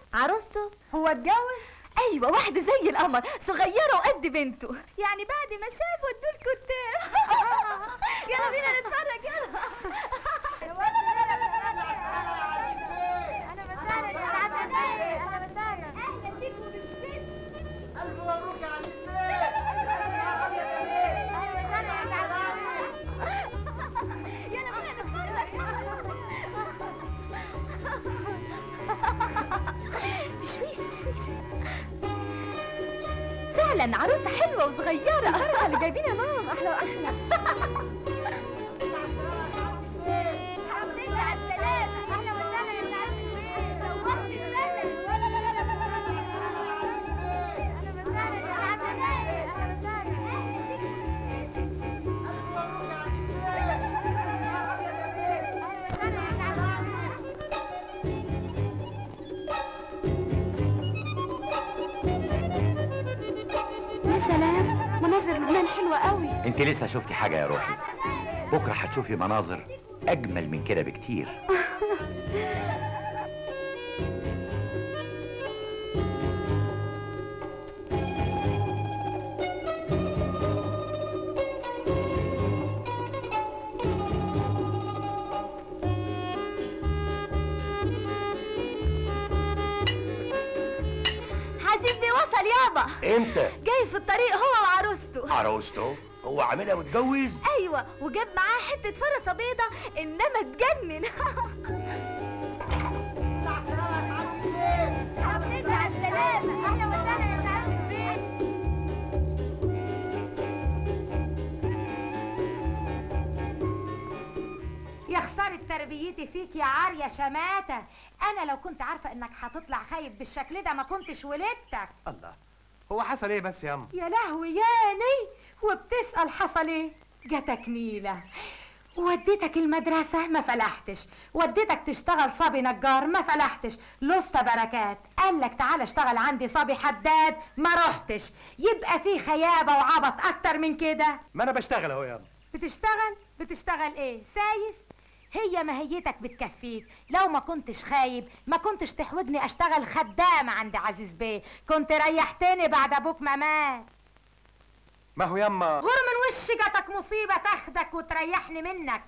عروسته هو اتجوز ايوه واحده زي القمر صغيره وقد بنته يعني بعد ما شاف ودوا الكتاب يلا بينا نتفرج يلا ألف مبروك يا عزيز يلا بينا نتفرج بشويش بشويش فعلا عروسه حلوه وصغيره الفرقه اللي جايبينها ماما احلى واحلى الحمد لله على السلامه اهلا وسهلا يا سعاده نورت البلد اهلا وسهلا يا سعاده يا سلام مناظر لبنان حلوه قوي انت لسه شفتي حاجه يا روحي بكره هتشوفي مناظر اجمل من كده بكتير عزيز بيوصل يابا امتى جاي في الطريق هو وعروسته عروسته هو عاملها متجوز ايوه وجاب معاه حته فرصه بيضه انما اتجنن الحمد لله على السلامه اهلا وسهلا يا سعاده البيت يا خسارة تربيتي فيك يا عارية شماتة أنا لو كنت عارفة إنك هتطلع خايب بالشكل ده ما كنتش ولدتك الله هو حصل ايه بس يا ام يا لهوي ياني وبتسأل حصل ايه جاتك نيلة وديتك المدرسة ما فلحتش وديتك تشتغل صبي نجار ما فلحتش لسطى بركات قال لك تعالى اشتغل عندي صبي حداد ما رحتش يبقى في خيابة وعبط أكتر من كده ما انا بشتغل اهو يا ام بتشتغل بتشتغل ايه سايس هي ماهيتك بتكفيك لو ما كنتش خايب ما كنتش تحوجني اشتغل خدامة عند عزيز بيه كنت ريحتني بعد ابوك ما مات ما هو ياما غور من وش جاتك مصيبة تاخدك وتريحني منك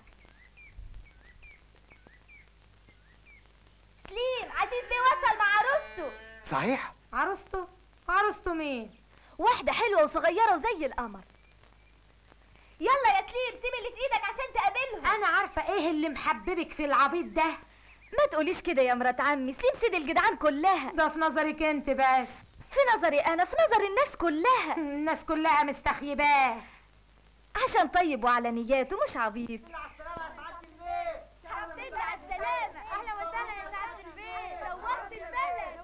سليم عزيز بيوصل مع عروسته صحيح عروسته عروسته مين واحده حلوه وصغيره وزي القمر يلا يا سليم سيب اللي في ايدك عشان تقابلهم انا عارفة ايه اللي محببك في العبيط ده ما تقوليش كده يا مرات عمي سليم سيد الجدعان كلها ده في نظرك انت بس في نظري انا في نظر الناس كلها الناس كلها مستخيباه عشان طيب وعلى نياته مش عبيط الحمد لله على السلامة أهلا وسهلا يا سعادة البيت نورت البلد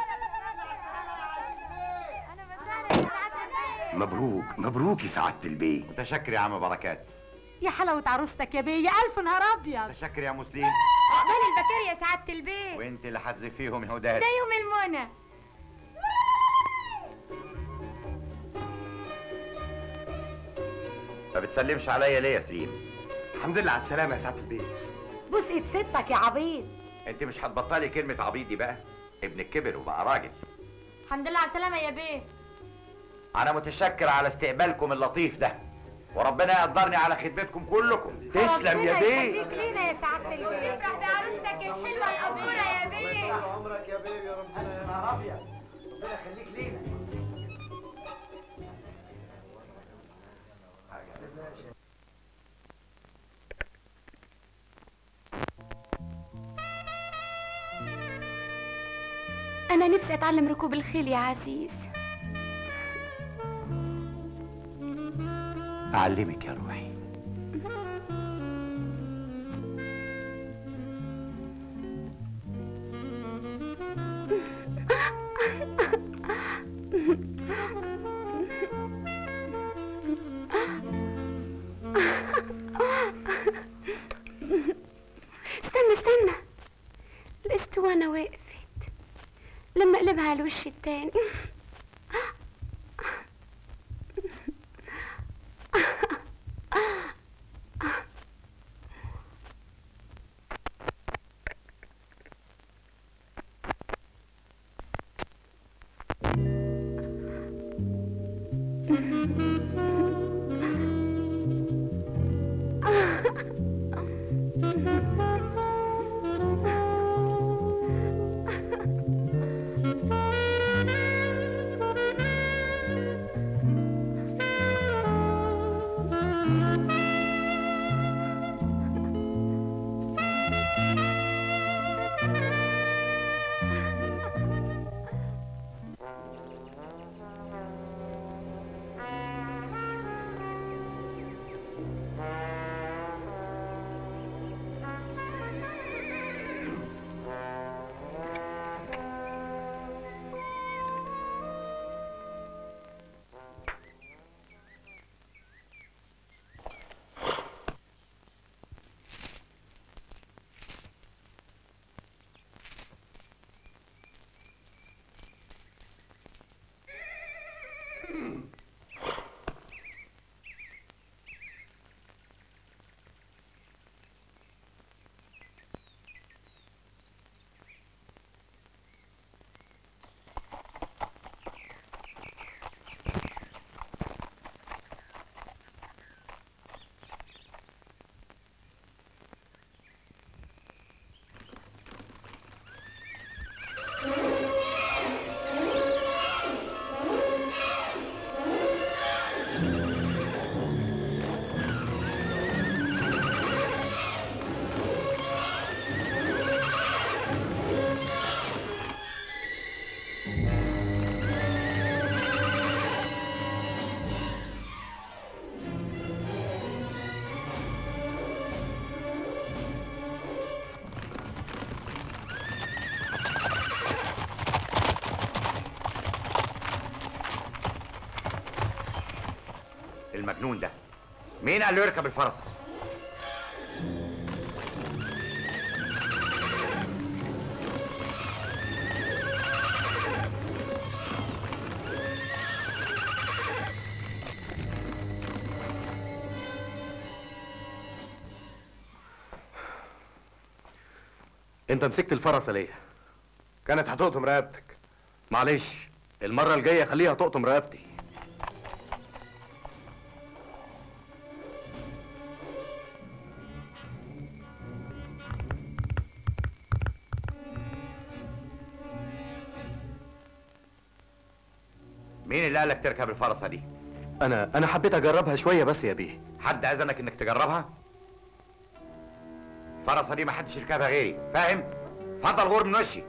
أهلا وسهلا يا سعادة البيت مبروك مبروك يا سعاده البيه متشكر يا عم بركات يا حلاوة عروستك يا بيه يا ألف نهار أبيض متشكر يا مسلم عقبال البكاري يا سعادة البيت وانت اللي هتزفيهم يا هداد ده يوم المنى ما بتسلمش عليا ليه يا سليم الحمد لله على السلامه يا سعاده البيه بوس ايد ستك يا عبيط انت مش هتبطلي كلمه عبيط دي بقى ابنك كبر وبقى راجل الحمد لله على السلامة يا بيه انا متشكر على استقبالكم اللطيف ده وربنا يقدرني على خدمتكم كلكم تسلم يا ربنا بيه يخليك لينا يا سعادة البيه افرح بعروستك الحلوة الأمورة يا بيه عمرك يا بيبي يا ربنا يا نهار ابيض ربنا يخليك لينا أنا نفسي أتعلم ركوب الخيل يا عزيز اعلمك يا روحي استنى استنى الاسطوانة وقفت لما اقلبها على الوش التاني المجنون ده مين قال له يركب الفرس انت مسكت الفرسه ليه كانت هتقطم رقبتك معلش المره الجايه خليها تقطم رقبتي مين اللي قالك تركب الفرسه دي انا انا حبيت اجربها شويه بس يا بيه حد اذنك انك تجربها الفرسه دي ما حدش يركبها غيري فاهم اتفضل غور من وشي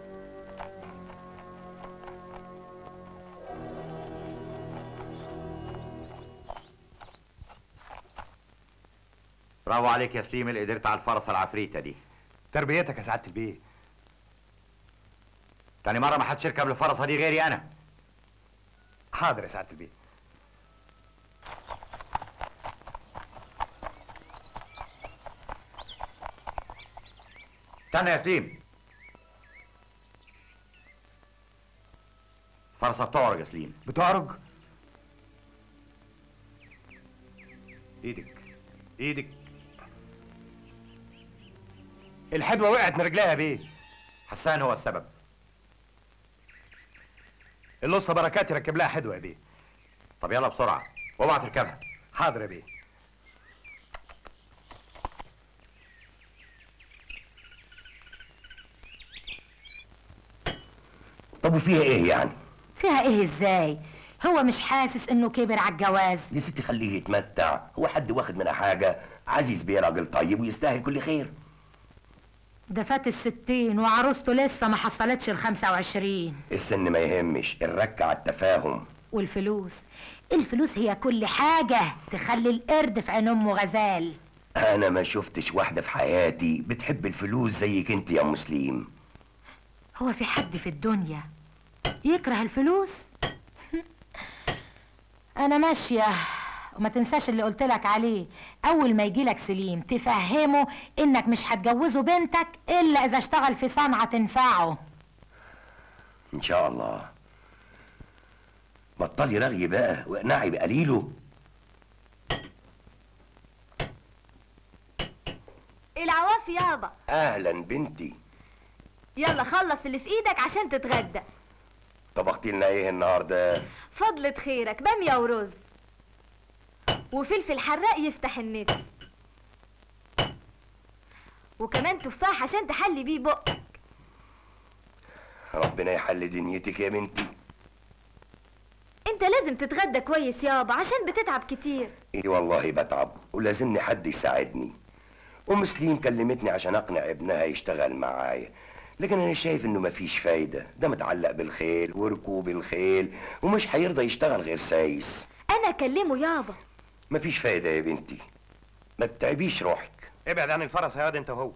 برافو عليك يا سليم اللي قدرت على الفرسه العفريته دي تربيتك يا سعاده البيه تاني مره ما حدش يركب الفرسه دي غيري انا حاضر يا سعاده البيه استنى يا سليم فرصة بتعرج يا سليم بتعرج ايدك ايدك الحدوه وقعت من رجليها يا بيه حسان هو السبب الاسطى بركات يركب لها حدوه يا بيه طب يلا بسرعة واوعى تركبها حاضر يا بيه طب وفيها ايه يعني فيها ايه ازاي هو مش حاسس انه كبر على الجواز يا ستي خليه يتمتع هو حد واخد منها حاجه عزيز بيه راجل طيب ويستاهل كل خير ده فات الستين وعروسته لسه ما حصلتش الخمسة وعشرين السن ما يهمش الركة على التفاهم والفلوس الفلوس هي كل حاجة تخلي القرد في عين أمه غزال انا ما شفتش واحده في حياتي بتحب الفلوس زيك انت يا ام سليم هو في حد في الدنيا يكره الفلوس أنا ماشية وما تنساش اللي قلت لك عليه أول ما يجي لك سليم تفهمه إنك مش هتجوزه بنتك إلا إذا اشتغل في صنعة تنفعه ان شاء الله بطلي رغي بقى واقنعي بقليله العواف يابا اهلا بنتي يلا خلص اللي في ايدك عشان تتغدى طبختي لنا ايه النهارده فضلة خيرك بامية ورز وفلفل حراق يفتح النفس وكمان تفاح عشان تحلي بيه بقك ربنا يحل دنيتك يا بنتي انت لازم تتغدى كويس يابا عشان بتتعب كتير ايه والله بتعب ولازمني حد يساعدني ام سليم كلمتني عشان اقنع ابنها يشتغل معايا لكن انا شايف انه مفيش فايده ده متعلق بالخيل وركوب الخيل ومش هيرضى يشتغل غير سايس انا اكلمه يابا مفيش فايده يا بنتي ما تتعبيش روحك ابعد عن الفرس يا واد انت وهو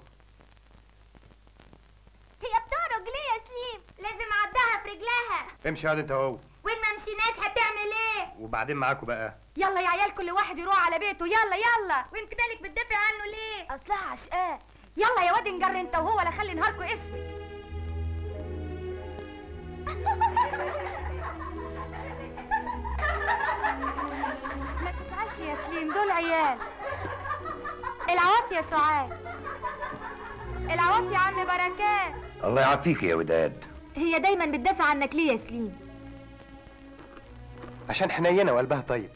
هي بتعرج ليه يا سليم لازم اعدها في رجلها امشي يا واد انت وهو وين ما مشيناش هتعمل ايه وبعدين معاكوا بقى يلا يا عيال كل واحد يروح على بيته يلا يلا وانت بالك بتدافع عنه ليه اصلها عشقاه يلا يا واد انجر انت وهو لا خلي نهاركوا اسود ما تزعلش يا سليم دول عيال العواف يا سعاد العواف يا عم بركات الله يعافيك يا وداد هي دايما بتدافع عنك ليه يا سليم عشان حنينه وقلبها طيب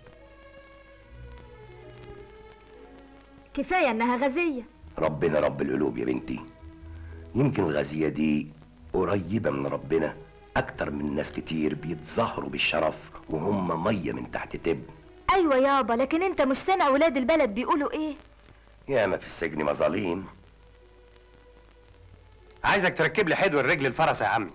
كفايه انها غازيه ربنا رب القلوب يا بنتي يمكن الغازية دي قريبة من ربنا أكتر من ناس كتير بيتظاهروا بالشرف وهم مية من تحت تب ايوه يابا لكن انت مش سامع ولاد البلد بيقولوا ايه ياما في السجن مظاليم عايزك تركب لي حدو الرجل الفرس يا عمي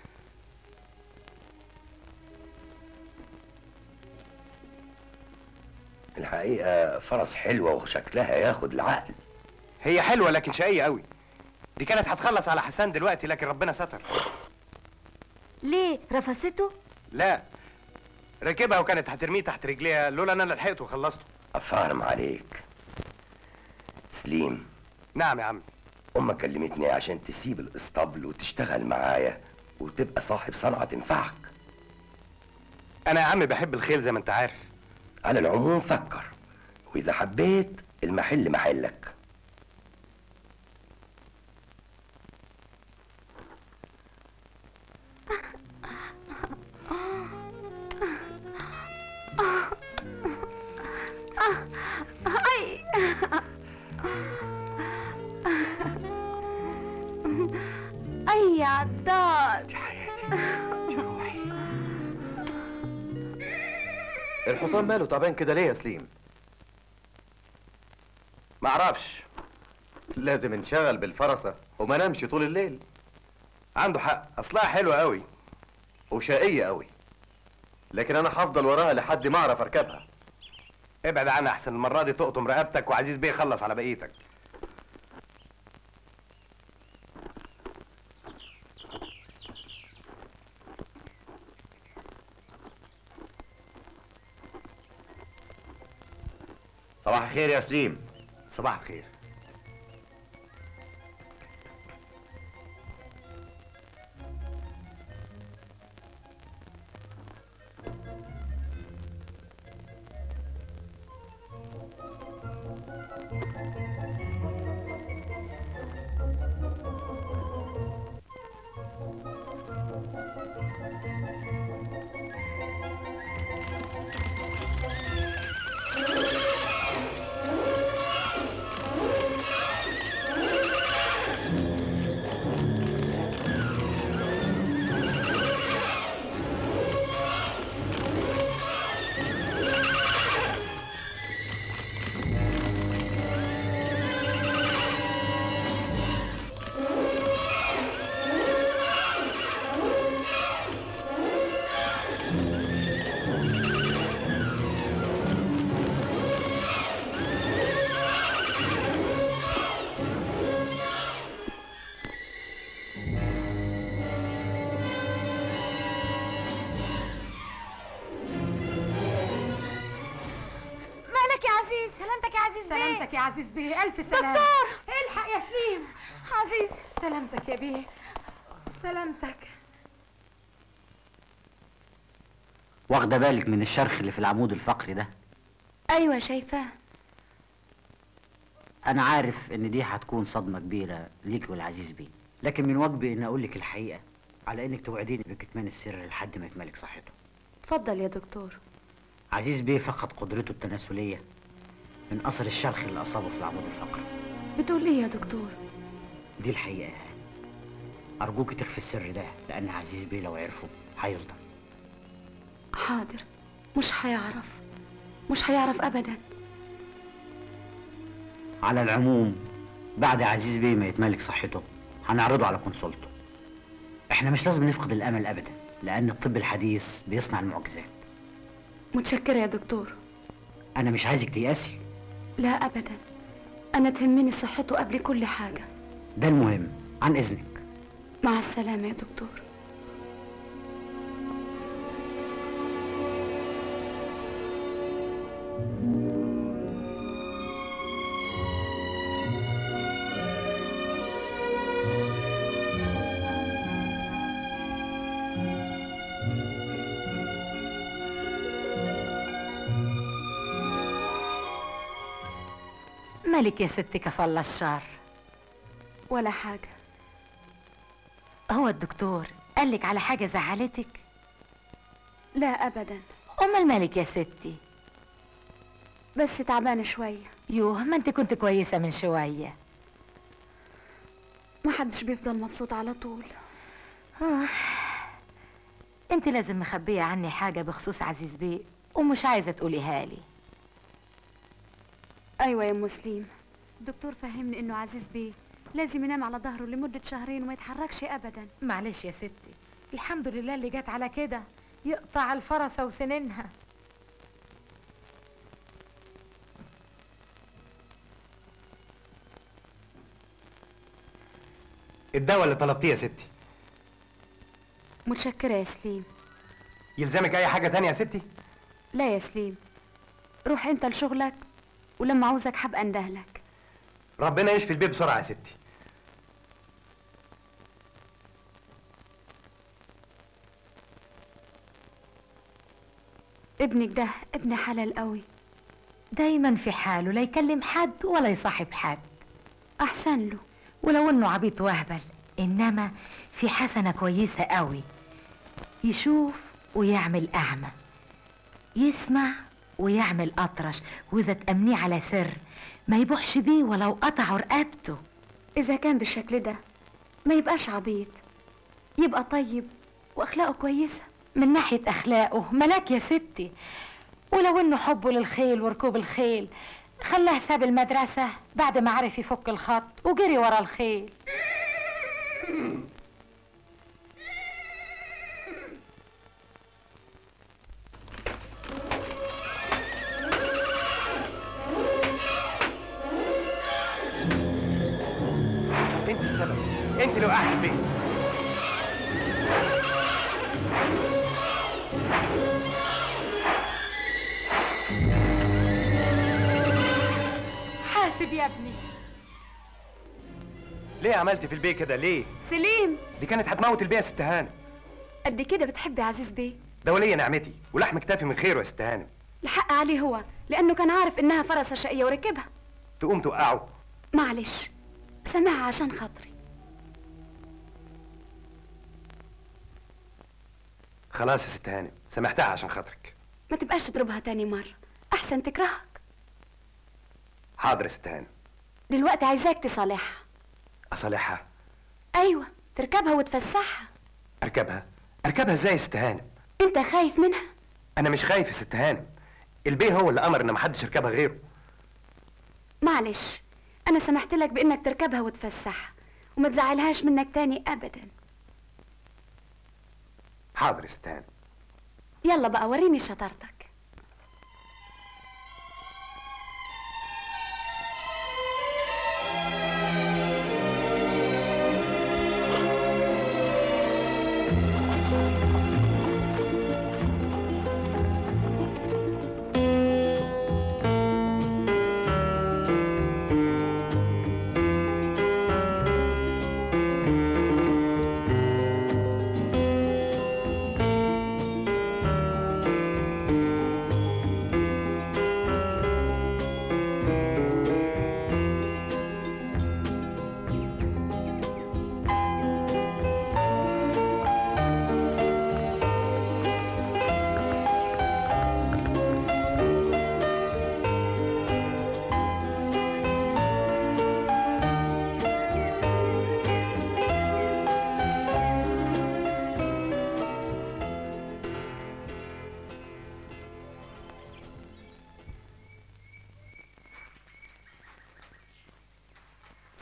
الحقيقة فرس حلوة وشكلها ياخد العقل هي حلوه لكن شقيه قوي دي كانت هتخلص على حسان دلوقتي لكن ربنا ستر ليه رفسته لا ركبها وكانت هترميه تحت رجليها لولا ان انا لحقته وخلصته أفهم عليك سليم نعم يا عمي أمك كلمتني عشان تسيب الاسطبل وتشتغل معايا وتبقى صاحب صنعة تنفعك انا يا عمي بحب الخيل زي ما انت عارف على العموم فكر وإذا حبيت المحل محلك اي يا عداد الحصان ماله تعبان كده ليه يا سليم معرفش لازم انشغل بالفرسة وما نامش طول الليل عنده حق اصلها حلوة قوي وشقية قوي لكن انا هفضل وراها لحد ما اعرف اركبها ابعد عنها احسن المرة دي تقطم رقبتك وعزيز بيه يخلص على بقيتك صباح الخير يا سليم صباح الخير مالك يا عزيز سلامتك يا عزيز بيه سلامتك يا عزيز بيه الف سلامة دكتور الحق يا سليم عزيز سلامتك يا بيه سلامتك واخده بالك من الشرخ اللي في العمود الفقري ده ايوه شايفاه انا عارف ان دي هتكون صدمه كبيره ليك والعزيز بيه لكن من واجبي ان اقول لك الحقيقه على انك توعديني بكتمان السر لحد ما يتملك صحته اتفضل يا دكتور عزيز بيه فقد قدرته التناسليه من اثر الشرخ اللي اصابه في العمود الفقري بتقول ايه يا دكتور دي الحقيقه ارجوك تخفي السر ده لان عزيز بيه لو عرفه هيصدم حاضر مش هيعرف مش هيعرف ابدا على العموم بعد عزيز بيه ما يتملك صحته هنعرضه على كونسولته احنا مش لازم نفقد الامل ابدا لان الطب الحديث بيصنع المعجزات متشكرة يا دكتور انا مش عايزك تيأسي لا ابدا انا تهمني صحته قبل كل حاجة ده المهم عن اذنك مع السلامة يا دكتور مالك يا ست كفالة الشر ولا حاجة هو الدكتور قالك على حاجة زعلتك لا ابدا امال مالك يا ستي بس تعبانة شوية يوه ما انت كنت كويسة من شوية ما حدش بيفضل مبسوط على طول آه. انت لازم مخبية عني حاجة بخصوص عزيز بيه ومش عايزة تقوليها لي ايوه يا ام مسلم الدكتور فهمني انه عزيز بيه لازم ينام على ظهره لمدة شهرين وما يتحركش ابدا معلش يا ستي الحمد لله اللي جت على كده يقطع الفرسة وسنينها الدواء اللي طلبتيه يا ستي متشكرة يا سليم يلزمك اي حاجه تانية يا ستي لا يا سليم روح انت لشغلك ولما عاوزك حبقى اندهلك ربنا يشفي البيت بسرعه يا ستي ابنك ده ابن حلال قوي دايما في حاله لا يكلم حد ولا يصاحب حد احسن له ولو انه عبيط وهبل انما في حسنة كويسة قوي يشوف ويعمل اعمى يسمع ويعمل اطرش واذا تأمنيه على سر ما يبوحش بيه ولو قطعوا رقبته اذا كان بالشكل ده ما يبقاش عبيط يبقى طيب واخلاقه كويسة من ناحية اخلاقه ملاك يا ستي ولو انه حبه للخيل وركوب الخيل خلاه ساب المدرسة بعد ما عرف يفك الخط وجري ورا الخيل انت السبب انت اللي وقعت البيت حاسب يا ابني ليه عملت في البيت كده ليه سليم دي كانت هتموت البيت يا ست هانم قد كده بتحبي عزيز بيه ده ولية نعمتي ولحم كتافي من خيره يا ست هانم الحق عليه هو لانه كان عارف انها فرسة شقية وركبها تقوم توقعه معلش سامعها عشان خاطري خلاص يا ست هانم سامحتها عشان خاطرك ما تبقاش تضربها تاني مرة احسن تكرهك حاضر يا ست هانم دلوقتي عايزاك تصالحها اصالحها ايوه تركبها وتفسحها اركبها اركبها ازاي يا ست هانم انت خايف منها انا مش خايف يا ست هانم البيه هو اللي امر ان محدش يركبها غيره معلش انا سمحت لك بانك تركبها وتفسحها وما تزعلهاش منك تاني ابدا حاضر يا ست هانم يلا بقى وريني شطارتك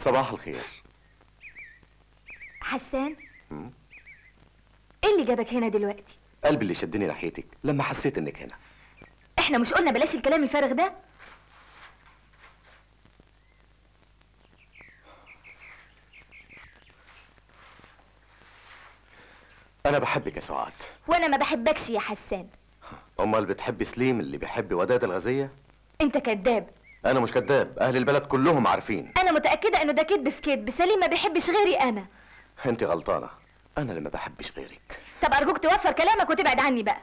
صباح الخير حسان مم. ايه اللي جابك هنا دلوقتي قلبي اللي شدني ناحيتك لما حسيت انك هنا احنا مش قلنا بلاش الكلام الفارغ ده انا بحبك يا سعاد وانا ما بحبكش يا حسان امال بتحبي سليم اللي بيحب وداد الغزيه انت كذاب انا مش كذاب اهل البلد كلهم عارفين انا متاكده انه ده كذب في كذب سليم ما بيحبش غيري انا انت غلطانه انا اللي ما بحبش غيرك طب ارجوك توفر كلامك وتبعد عني بقى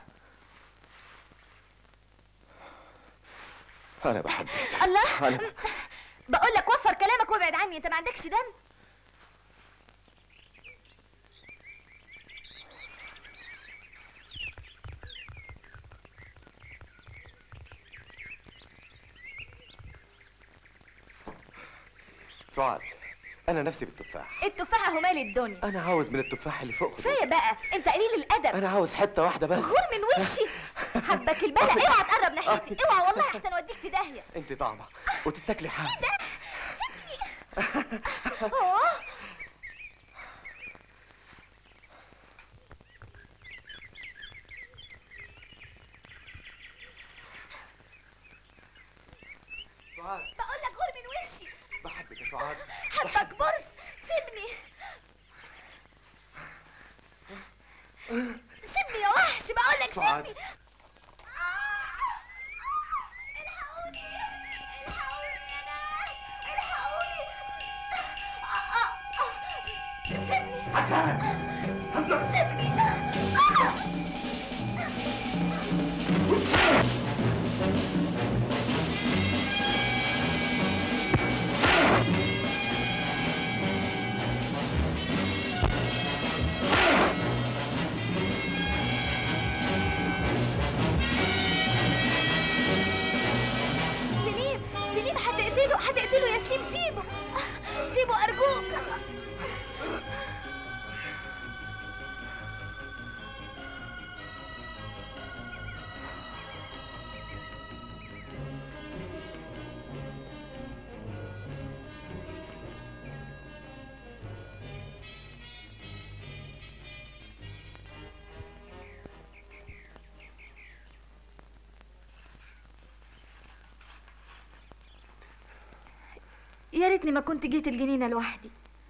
انا بحبك الله انا بقول لك وفر كلامك وابعد عني انت ما عندكش دم سعاد انا نفسي بالتفاح التفاحه هو مال الدنيا انا عاوز من التفاح اللي فوق خدود. كفايه بقى انت قليل الادب انا عاوز حته واحده بس غور من وشي حبك البلا اوعى تقرب ناحيتي اوعى والله احسن اوديك في داهيه انت طعمه وتتاكلي حاف أوه. سعاد بقول لك غور من وشي بحبك يا سعاد حبك برص سيبني سيبني يا وحش بقول لك سعاد. سيبني الحقوني الحقوني يا ناس الحقوني آه، آه، آه. سيبني حسن حسن سيبني آه. سليم سليم هتقتله هتقتله يا سليم سيبه سيبه ارجوك يا ريتني ما كنت جيت الجنينة لوحدي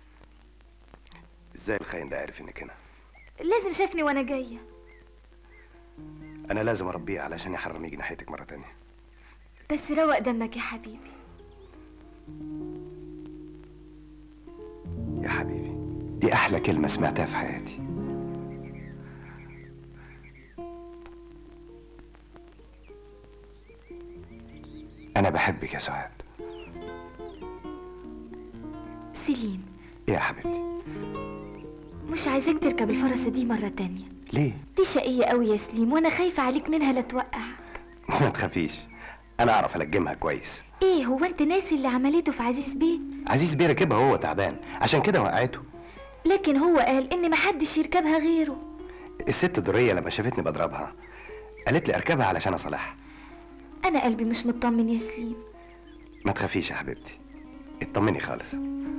ازاي الخاين ده عارف انك هنا لازم شافني وانا جاية انا لازم اربيه علشان يحرم يجي ناحيتك مره تانية بس روق دمك يا حبيبي يا حبيبي دي احلى كلمه سمعتها في حياتي انا بحبك يا سعاد سليم يا حبيبتي مش عايزاك تركب الفرسة دي مرة تانية ليه دي شقية قوي يا سليم وانا خايفة عليك منها لا توقع ما تخافيش انا اعرف الجمها كويس ايه هو انت ناسي اللي عملته في عزيز بيه عزيز بيه ركبها وهو تعبان عشان كده وقعته لكن هو قال ان محدش يركبها غيره الست درية لما شافتني بضربها قالت لي اركبها علشان اصالحها انا قلبي مش مطمن يا سليم ما تخافيش يا حبيبتي اطمني خالص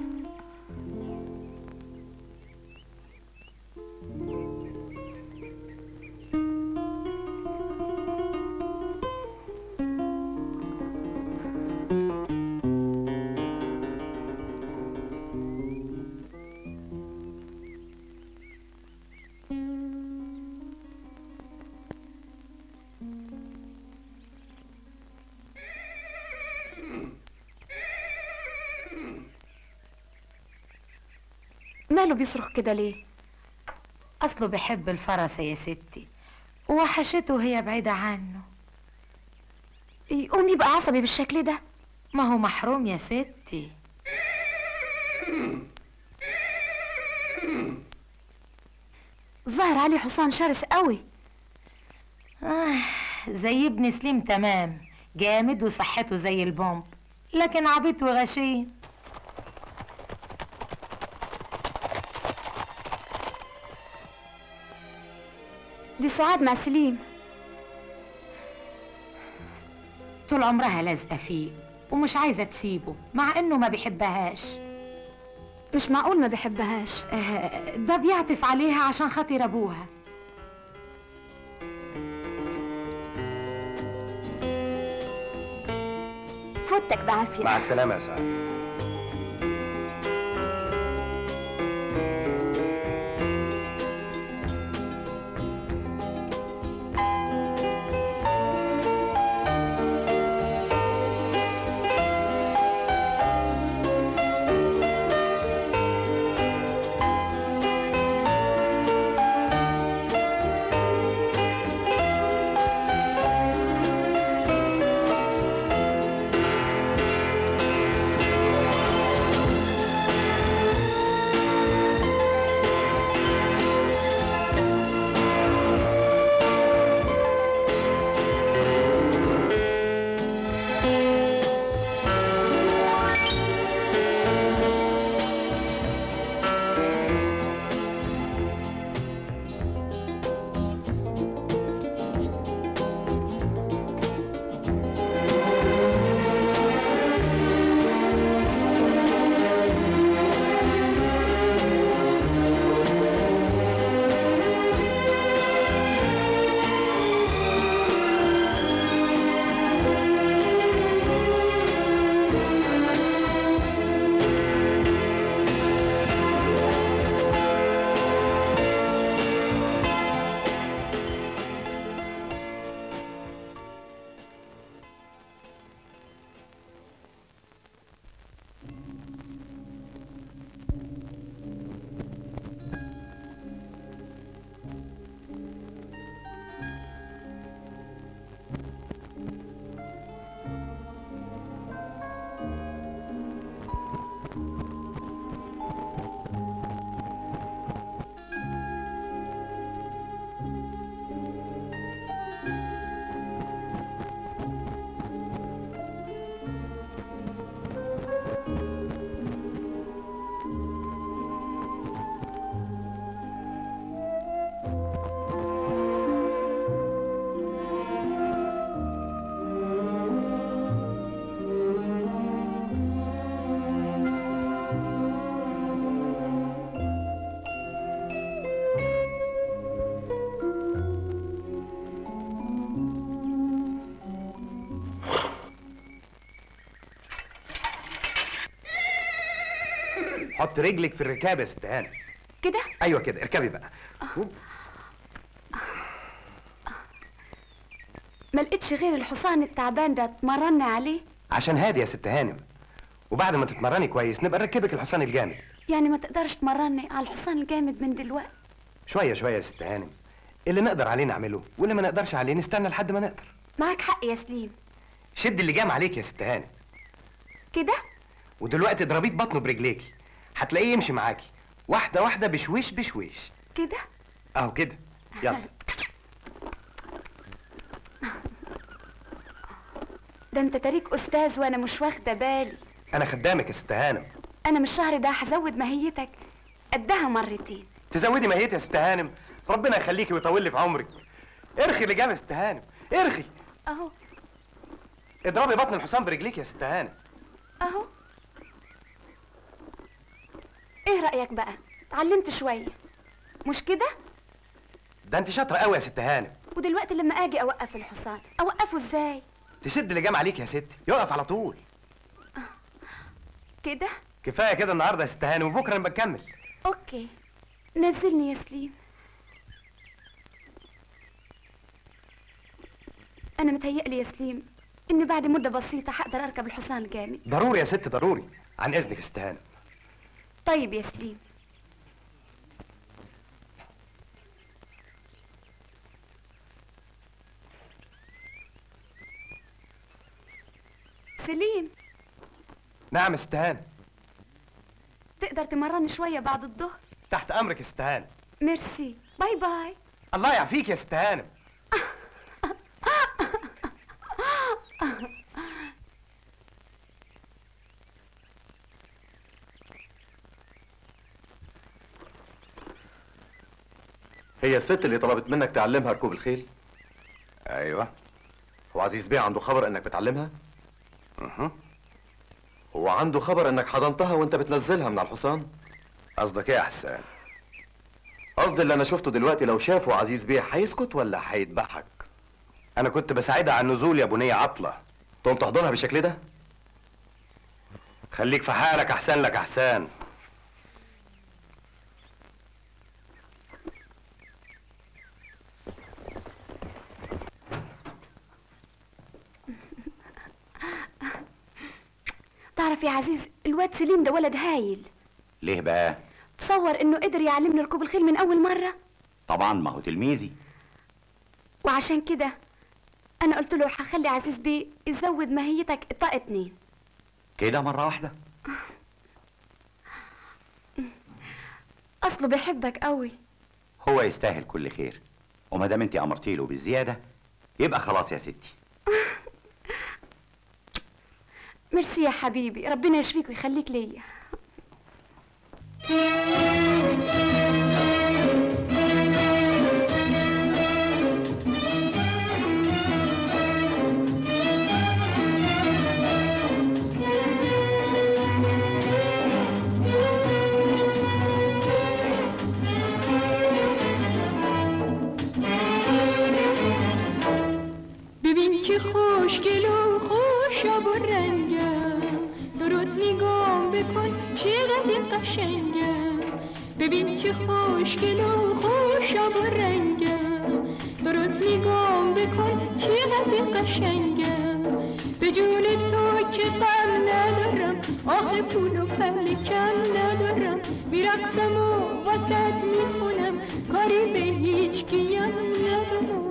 ماله بيصرخ كده ليه اصله بيحب الفرسة يا ستي وحشته وهي بعيدة عنه يقوم يبقى عصبي بالشكل ده ما هو محروم يا ستي ظهر عليه حصان شرس قوي آه زي ابن سليم تمام جامد وصحته زي البومب لكن عبيط وغشيم دي سعاد مع سليم طول عمرها لازقة فيه ومش عايزة تسيبه مع انه ما بيحبهاش مش معقول ما بحبهاش آه، ده بيعطف عليها عشان خاطر ابوها فوتك بعافية مع السلامه يا سعد حط رجلك في الركاب يا ست هانم كده ايوه كده اركبي بقى ما لقيتش غير الحصان التعبان ده تمرني عليه عشان هادي يا ست هانم وبعد ما تتمرني كويس نبقى نركبك الحصان الجامد يعني ما تقدرش تمرني على الحصان الجامد من دلوقتي شويه شويه يا ست هانم اللي نقدر عليه نعمله واللي ما نقدرش عليه نستنى لحد ما نقدر معاك حق يا سليم شد اللي جام عليك يا ست هانم كده ودلوقتي اضربيه في بطنه برجليكي هتلاقيه يمشي معاكي واحده واحده بشويش بشويش كده اهو كده يلا ده انت تاريك استاذ وانا مش واخده بالي انا خدامك يا ست هانم انا من الشهر ده هزود ماهيتك قدها مرتين تزودي ماهيتي يا ست هانم ربنا يخليكي ويطول لي في عمرك ارخي اللي جاب يا ست هانم ارخي اهو اضربي بطن الحصان برجليك يا ست هانم اهو ايه رايك بقى اتعلمت شويه مش كده ده انت شاطره قوي يا ست هانم ودلوقتي لما اجي اوقف الحصان اوقفه ازاي تشد اللي جام عليك يا ستي يقف على طول كده كفايه كده النهارده يا ست هانم وبكره نبقى نكمل اوكي نزلني يا سليم انا متهيألي يا سليم ان بعد مده بسيطه هقدر اركب الحصان الجامد ضروري يا ست ضروري عن اذنك يا ست هانم طيب يا سليم سليم نعم يا ست هانم تقدر تمرني شويه بعد الظهر تحت امرك يا ست هانم ميرسي باي باي الله يعافيك يا ست هانم هي الست اللي طلبت منك تعلمها ركوب الخيل ايوه هو عزيز بيه عنده خبر انك بتعلمها اها هو عنده خبر انك حضنتها وانت بتنزلها من على الحصان قصدك ايه يا حسان قصدي اللي انا شفته دلوقتي لو شافه عزيز بيه هيسكت ولا هيذبحك انا كنت بساعدها على النزول يا بنيه عطله تقوم تحضنها بالشكل ده خليك في حالك احسن لك احسان تعرف يا عزيز الواد سليم ده ولد هايل ليه بقى تصور انه قدر يعلمني ركوب الخيل من اول مرة طبعا ما هو تلميذي وعشان كده انا قلت له هخلي عزيز بيه يزود ماهيتك الطاقة اتنين كده مره واحده اصله بيحبك قوي هو يستاهل كل خير وما دام انت امرتي له بالزياده يبقى خلاص يا ستي ميرسي يا حبيبي ربنا يشفيك ويخليك ليا ببین چه خوشگل و خوشاب و رنگم درست نگام بکن چقدر قشنگم ببین چه خوشگل و خوشاب و رنگم درست نگام بکن چقدر قشنگم به جون تو که غم ندارم آخه پول و کم ندارم میرقصم و واسط میخونم کاری به هیچ کیم ندارم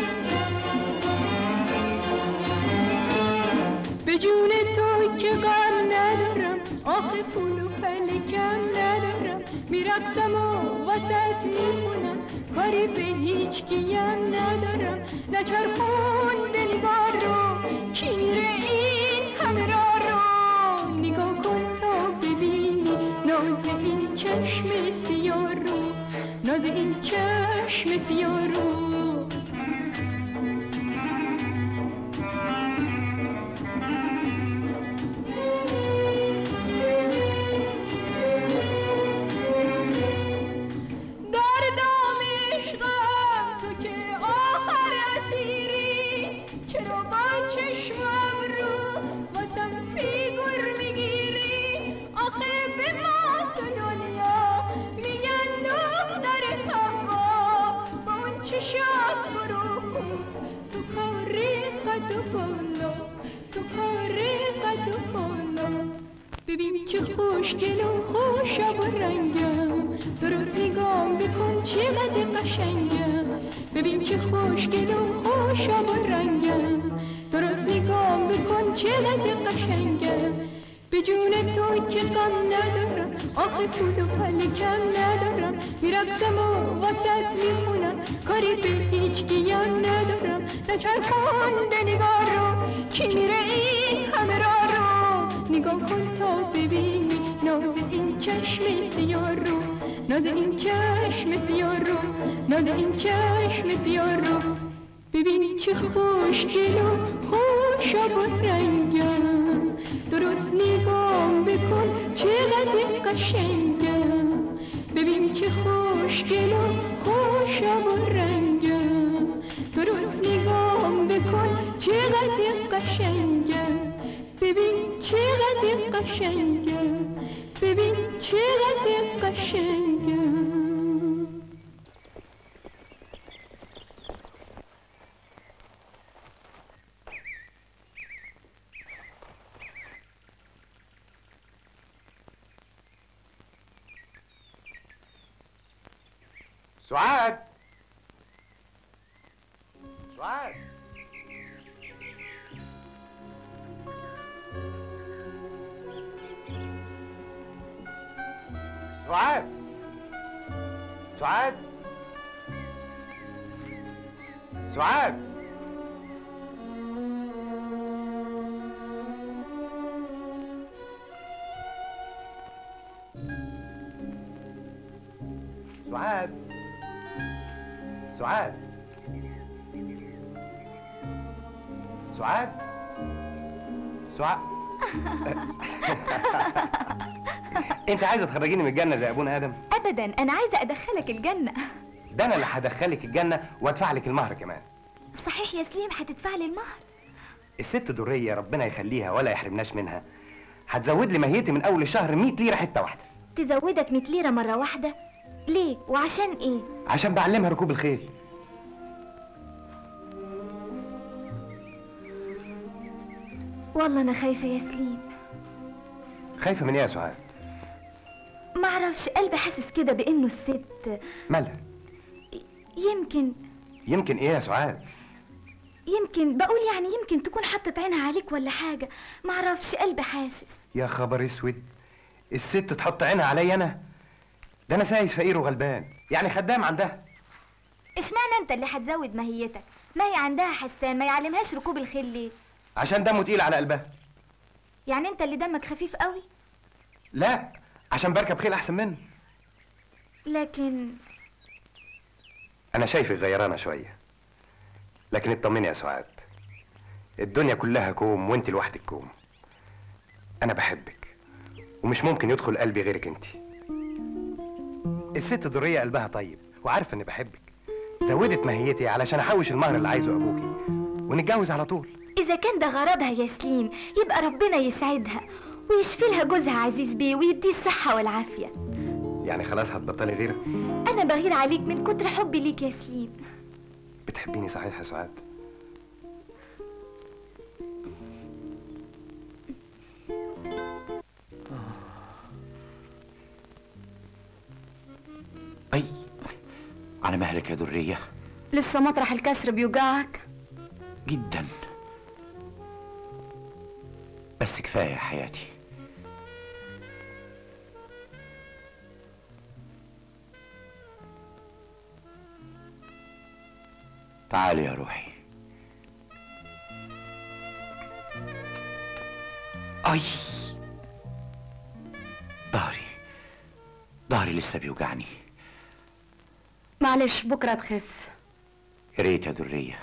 به جون تو که غم ندارم آخه پول و کم ندارم میرقصم و وسط میخونم کاری به هیچ کیم ندارم نچرخون به نگار رو کی میره این همه را رو نگاه کن تا ببینی ناز این چشم سیاه رو ناز این چشم سیاه رو در دام عشقم تو که آخر اسیری چرا با چشمم رو واسم فیگور میگیری آخه به ما تو دنیا میگن دختر هوا با اون چشات برو خوب تو کار قد و بالا تو کار قد و بالا ببین چه خوشگل و خوشم و رنگم درست نگام بکن چقدر قشنگم ببین چه خوشگل و خوشم و رنگم درست نگام بکن چقدر قشنگم به جون تو که غم ندارم آخه پول و کم ندارم میرقصم و واسط میخونم کاری به هیچ گیم ندارم نچرخون به نگاه رو کی میره این همه را رو نگاه کن تا ببینی ناز این چشم سیاه رو ناز این چشم سیاه رو ناز این چشم سیاه رو ببین چه خوشگل و خوشاب و رنگم درست نگام بکن چقدر قشنگم ببین چه خوشگل و خوشاب و رنگم درست نگام بکن چقدر قشنگم ببین چقدر قشنگم ببین چقدر قشنگم سعاد سعاد سعاد سعاد سعاد سعاد سعاد سعاد سعاد انت عايزه تخرجيني من الجنه زي ابونا ادم ابدا انا عايزه ادخلك الجنه ده انا اللي هدخلك الجنه وادفع لك المهر كمان صحيح يا سليم هتدفع لي المهر الست دريه ربنا يخليها ولا يحرمناش منها هتزود لي ماهيتي من اول الشهر 100 ليره حته واحده تزودك 100 ليره مره واحده ليه وعشان ايه عشان بعلمها ركوب الخيل والله انا خايفه يا سليم خايفه من ايه يا سعاد معرفش قلبي حاسس كده بانه الست مالها يمكن يمكن ايه يا سعاد يمكن بقول يعني يمكن تكون حطت عينها عليك ولا حاجه معرفش قلبي حاسس يا خبر اسود الست تحط عينها عليا انا ده انا سايس فقير وغلبان يعني خدام عندها اشمعنى انت اللي هتزود ماهيتك ما هي عندها حسان ما يعلمهاش ركوب الخيل ليه عشان دمه تقيل على قلبها يعني انت اللي دمك خفيف قوي لا عشان بركب خيل احسن منه لكن انا شايفك غيرانه شويه لكن اطمني يا سعاد الدنيا كلها كوم وانت لوحدك كوم انا بحبك ومش ممكن يدخل قلبي غيرك انت الست درية قلبها طيب وعارفه اني بحبك زودت ماهيتي علشان احوش المهر اللي عايزه ابوكي ونتجوز على طول اذا كان ده غرضها يا سليم يبقى ربنا يسعدها ويشفي لها جوزها عزيز بيه ويديه الصحه والعافيه يعني خلاص هتبطلي غيره انا بغير عليك من كتر حبي ليك يا سليم بتحبيني صحيح يا سعاد اي على مهلك يا درية لسه مطرح الكسر بيوجعك جدا بس كفاية يا حياتي تعالي يا روحي اي ظهري ظهري لسه بيوجعني معلش بكره تخف يا ريت يا درية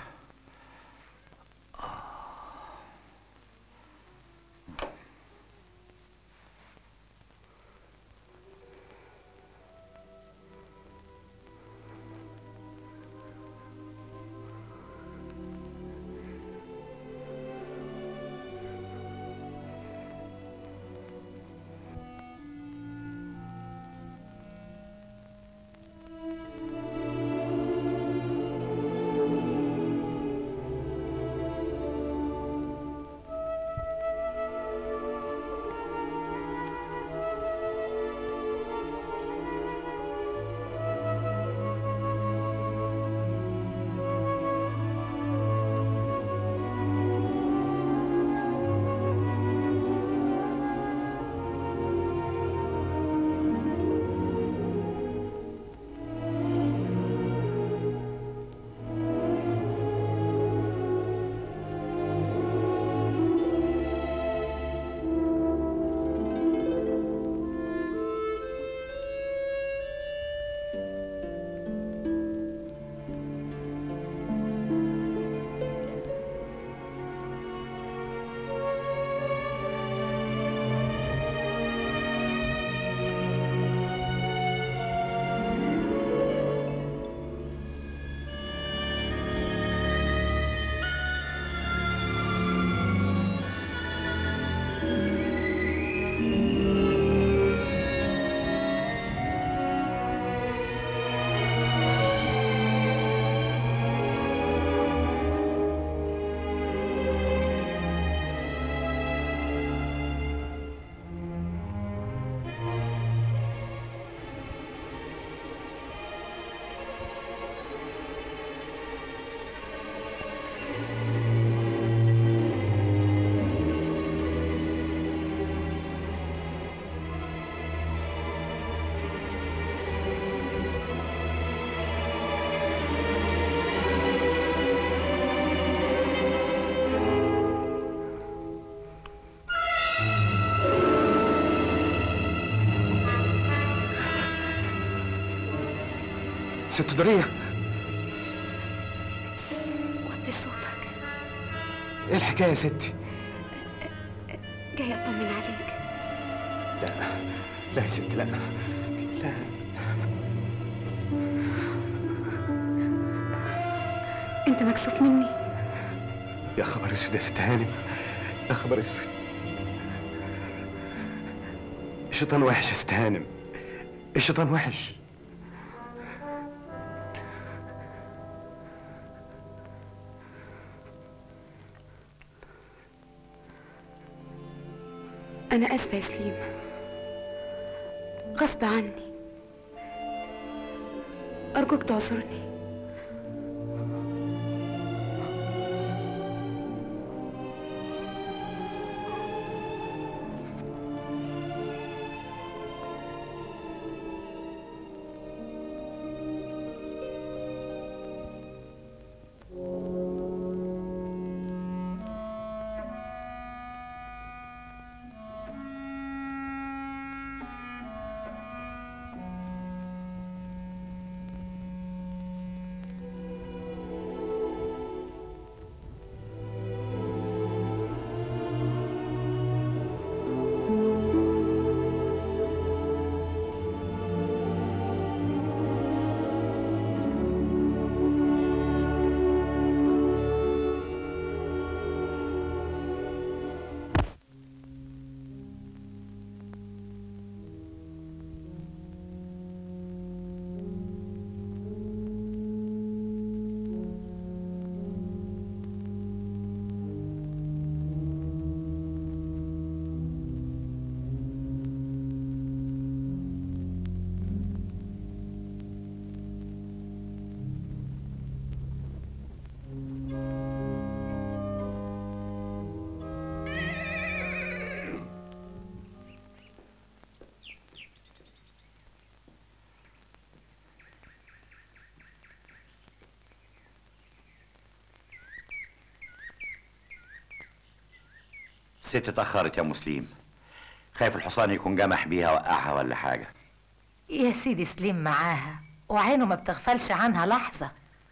ست درية وطي صوتك ايه الحكاية يا ستي جاي اطمن عليك لا لا يا ست لا لا انت مكسوف مني يا خبر اسود يا ست هانم يا خبر اسود الشيطان وحش يا ست هانم الشيطان وحش انا اسفه يا سليم غصب عني ارجوك تعذرني ست اتأخرت يا مسلم خايف الحصان يكون جمح بيها وقعها ولا حاجة يا سيدي سليم معاها وعينه ما بتغفلش عنها لحظة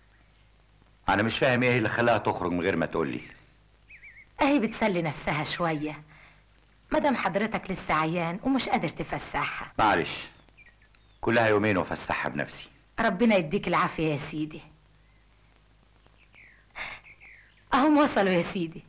أنا مش فاهم إيه اللي خلاها تخرج من غير ما تقولي اهي بتسلي نفسها شوية مادام حضرتك لسه عيان ومش قادر تفسحها معلش كلها يومين وأفسحها بنفسي ربنا يديك العافية يا سيدي اهم وصلوا يا سيدي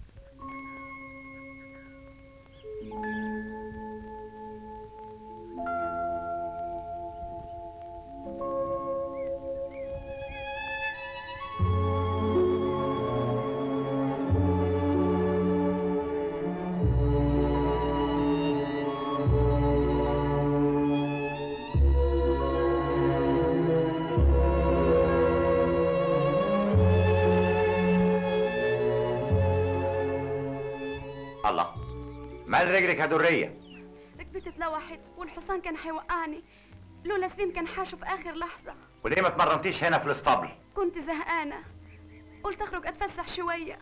الله مال رجلك يا درية ركبتي اتلوحت والحصان كان هيوقعني لولا سليم كان حاشه في اخر لحظه وليه ما اتمرنتيش هنا في الاسطبل كنت زهقانه قلت اخرج اتفسح شويه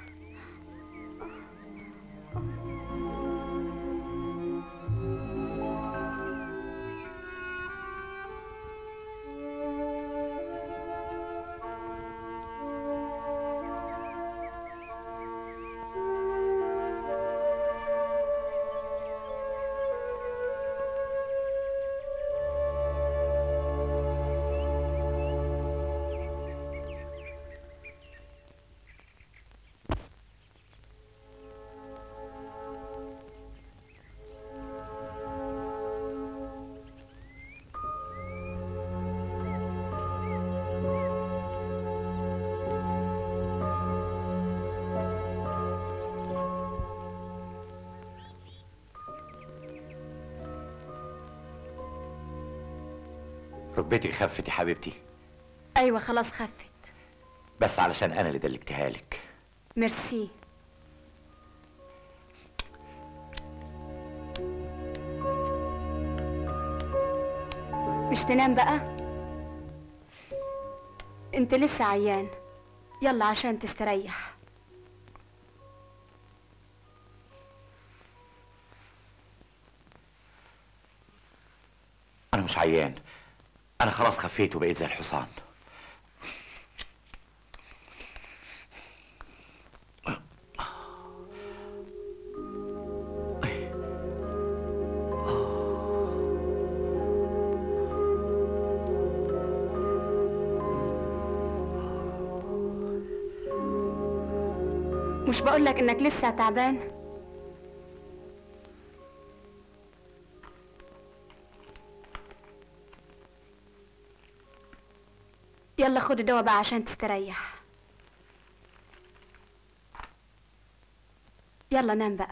ركبتي خفت يا حبيبتي ايوه خلاص خفت بس علشان أنا اللي دلكتها لك ميرسي مش تنام بقى انت لسه عيان يلا عشان تستريح أنا مش عيان أنا خلاص خفيت وبقيت زي الحصان مش بقولك انك لسه تعبان يلا خد الدواء بقى عشان تستريح يلا نام بقى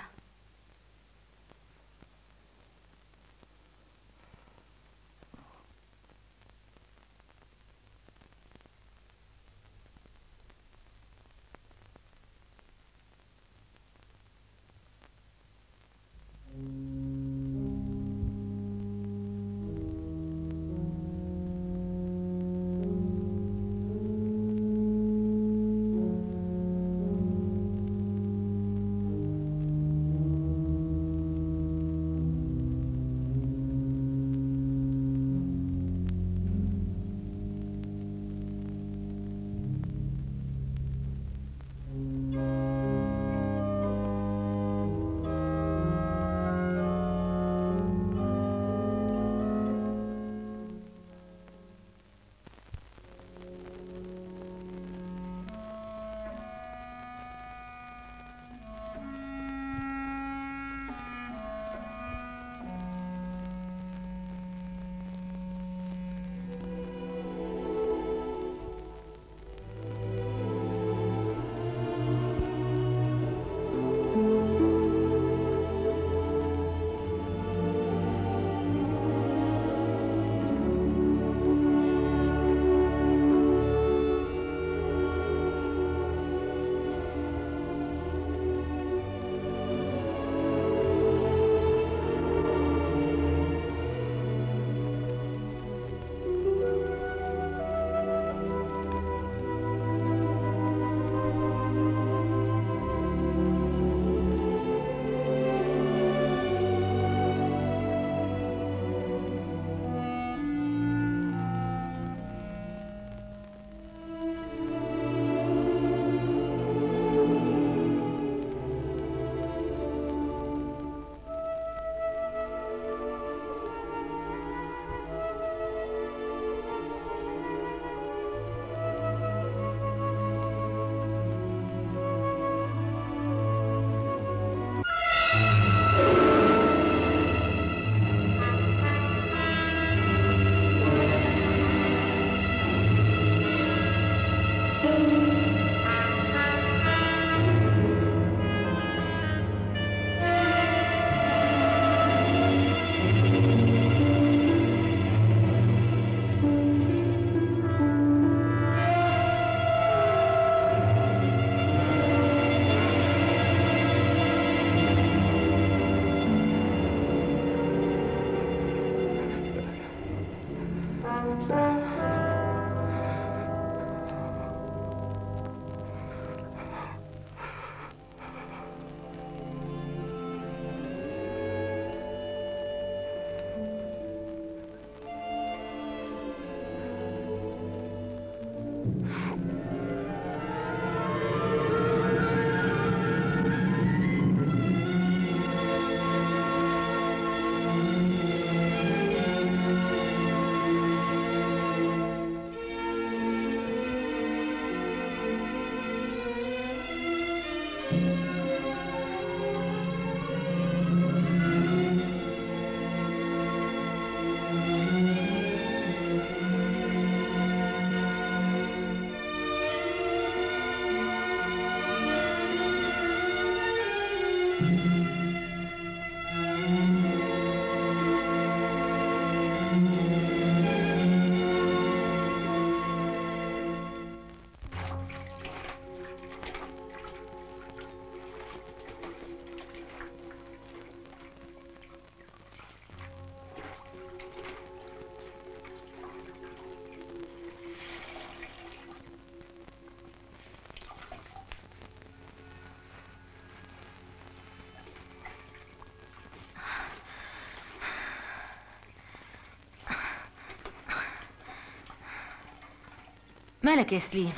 مالك يا سليم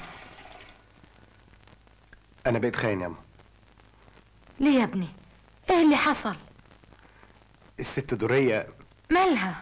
انا بقيت خاين ياما ليه يا ابني ايه اللي حصل الست دورية مالها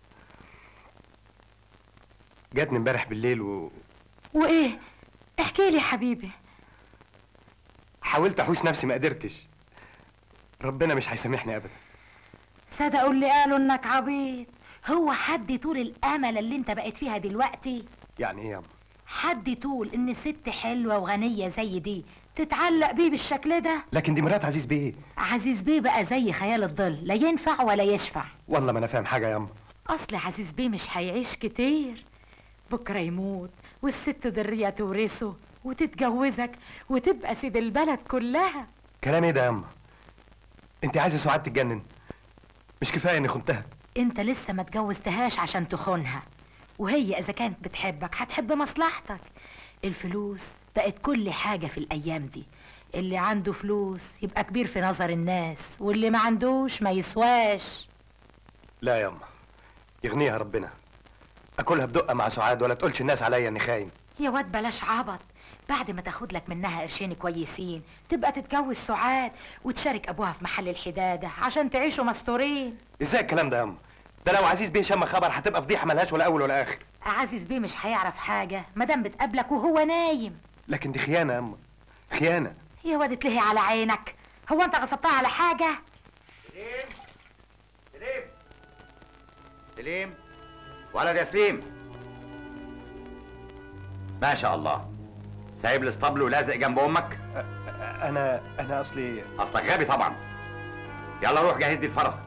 جاتني امبارح بالليل و... وايه احكي لي يا حبيبي حاولت احوش نفسي ما قدرتش ربنا مش هيسامحني ابدا صدقوا اللي قالوا انك عبيط هو حد طول الامل اللي انت بقيت فيها دلوقتي يعني ايه ياما حد طول ان ست حلوه وغنيه زي دي تتعلق بيه بالشكل ده لكن دي مرات عزيز بيه عزيز بيه بقى زي خيال الظل لا ينفع ولا يشفع والله ما انا فاهم حاجه ياما اصل عزيز بيه مش هيعيش كتير بكره يموت والست دريه تورثه وتتجوزك وتبقى سيد البلد كلها كلام ايه ده ياما انت عايزه سعاد تتجنن مش كفايه اني خنتها انت لسه ما اتجوزتهاش عشان تخونها وهي اذا كانت بتحبك هتحب مصلحتك الفلوس بقت كل حاجة في الايام دي اللي عنده فلوس يبقى كبير في نظر الناس واللي ما عندوش ما يسواش لا ياما يغنيها ربنا اكلها بدقه مع سعاد ولا تقولش الناس عليا اني خاين يا واد بلاش عبط بعد ما تاخد لك منها قرشين كويسين تبقى تتجوز سعاد وتشارك ابوها في محل الحدادة عشان تعيشوا مستورين ازاي الكلام ده ياما ده لو عزيز بيه شم خبر هتبقى فضيحه ملهاش ولا اول ولا اخر عزيز بيه مش هيعرف حاجة مادام بتقابلك وهو نايم لكن دي خيانه ياما خيانه يا واد اتلهي على عينك هو انت غصبتها على حاجة سليم سليم سليم ولد يا سليم ما شاء الله سايب الاسطبل ولازق جنب امك انا انا اصلي اصلك غبي طبعا يلا روح جهز لي الفرسه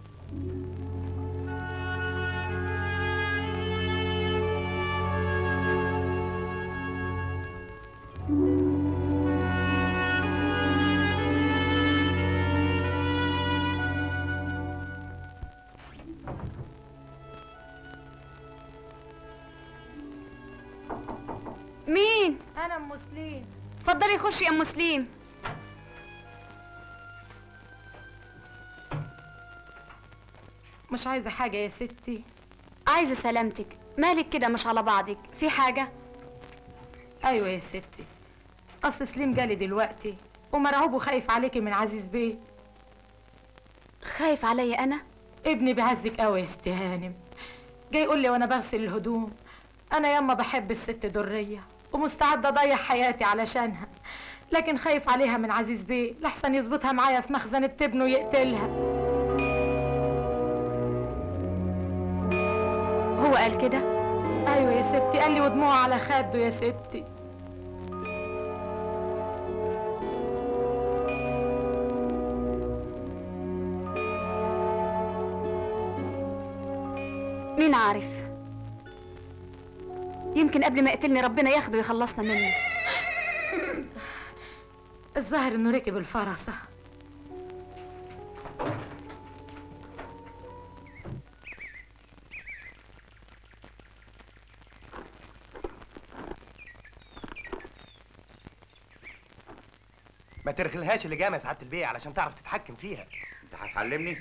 مين انا ام مسلم اتفضلي خشي يا ام مسلم مش عايزة حاجة يا ستي عايزه سلامتك مالك كده مش على بعضك في حاجه ايوه يا ستي اصل سليم جالي دلوقتي ومرعوب وخايف عليكي من عزيز بيه خايف عليا انا ابني بيعزك قوي يا ست هانم جاي يقول لي وانا بغسل الهدوم انا ياما بحب الست دريه ومستعده اضيع حياتي علشانها لكن خايف عليها من عزيز بيه لحسن يظبطها معايا في مخزن التبن ويقتلها هو قال كده ايوه يا ستي قال لي ودموعه على خده يا ستي مين عارف يمكن قبل ما يقتلني ربنا ياخده ويخلصنا منه الظاهر انه ركب الفرسه ما ترخلهاش اللي جامع سعاده البيه علشان تعرف تتحكم فيها انت هتعلمني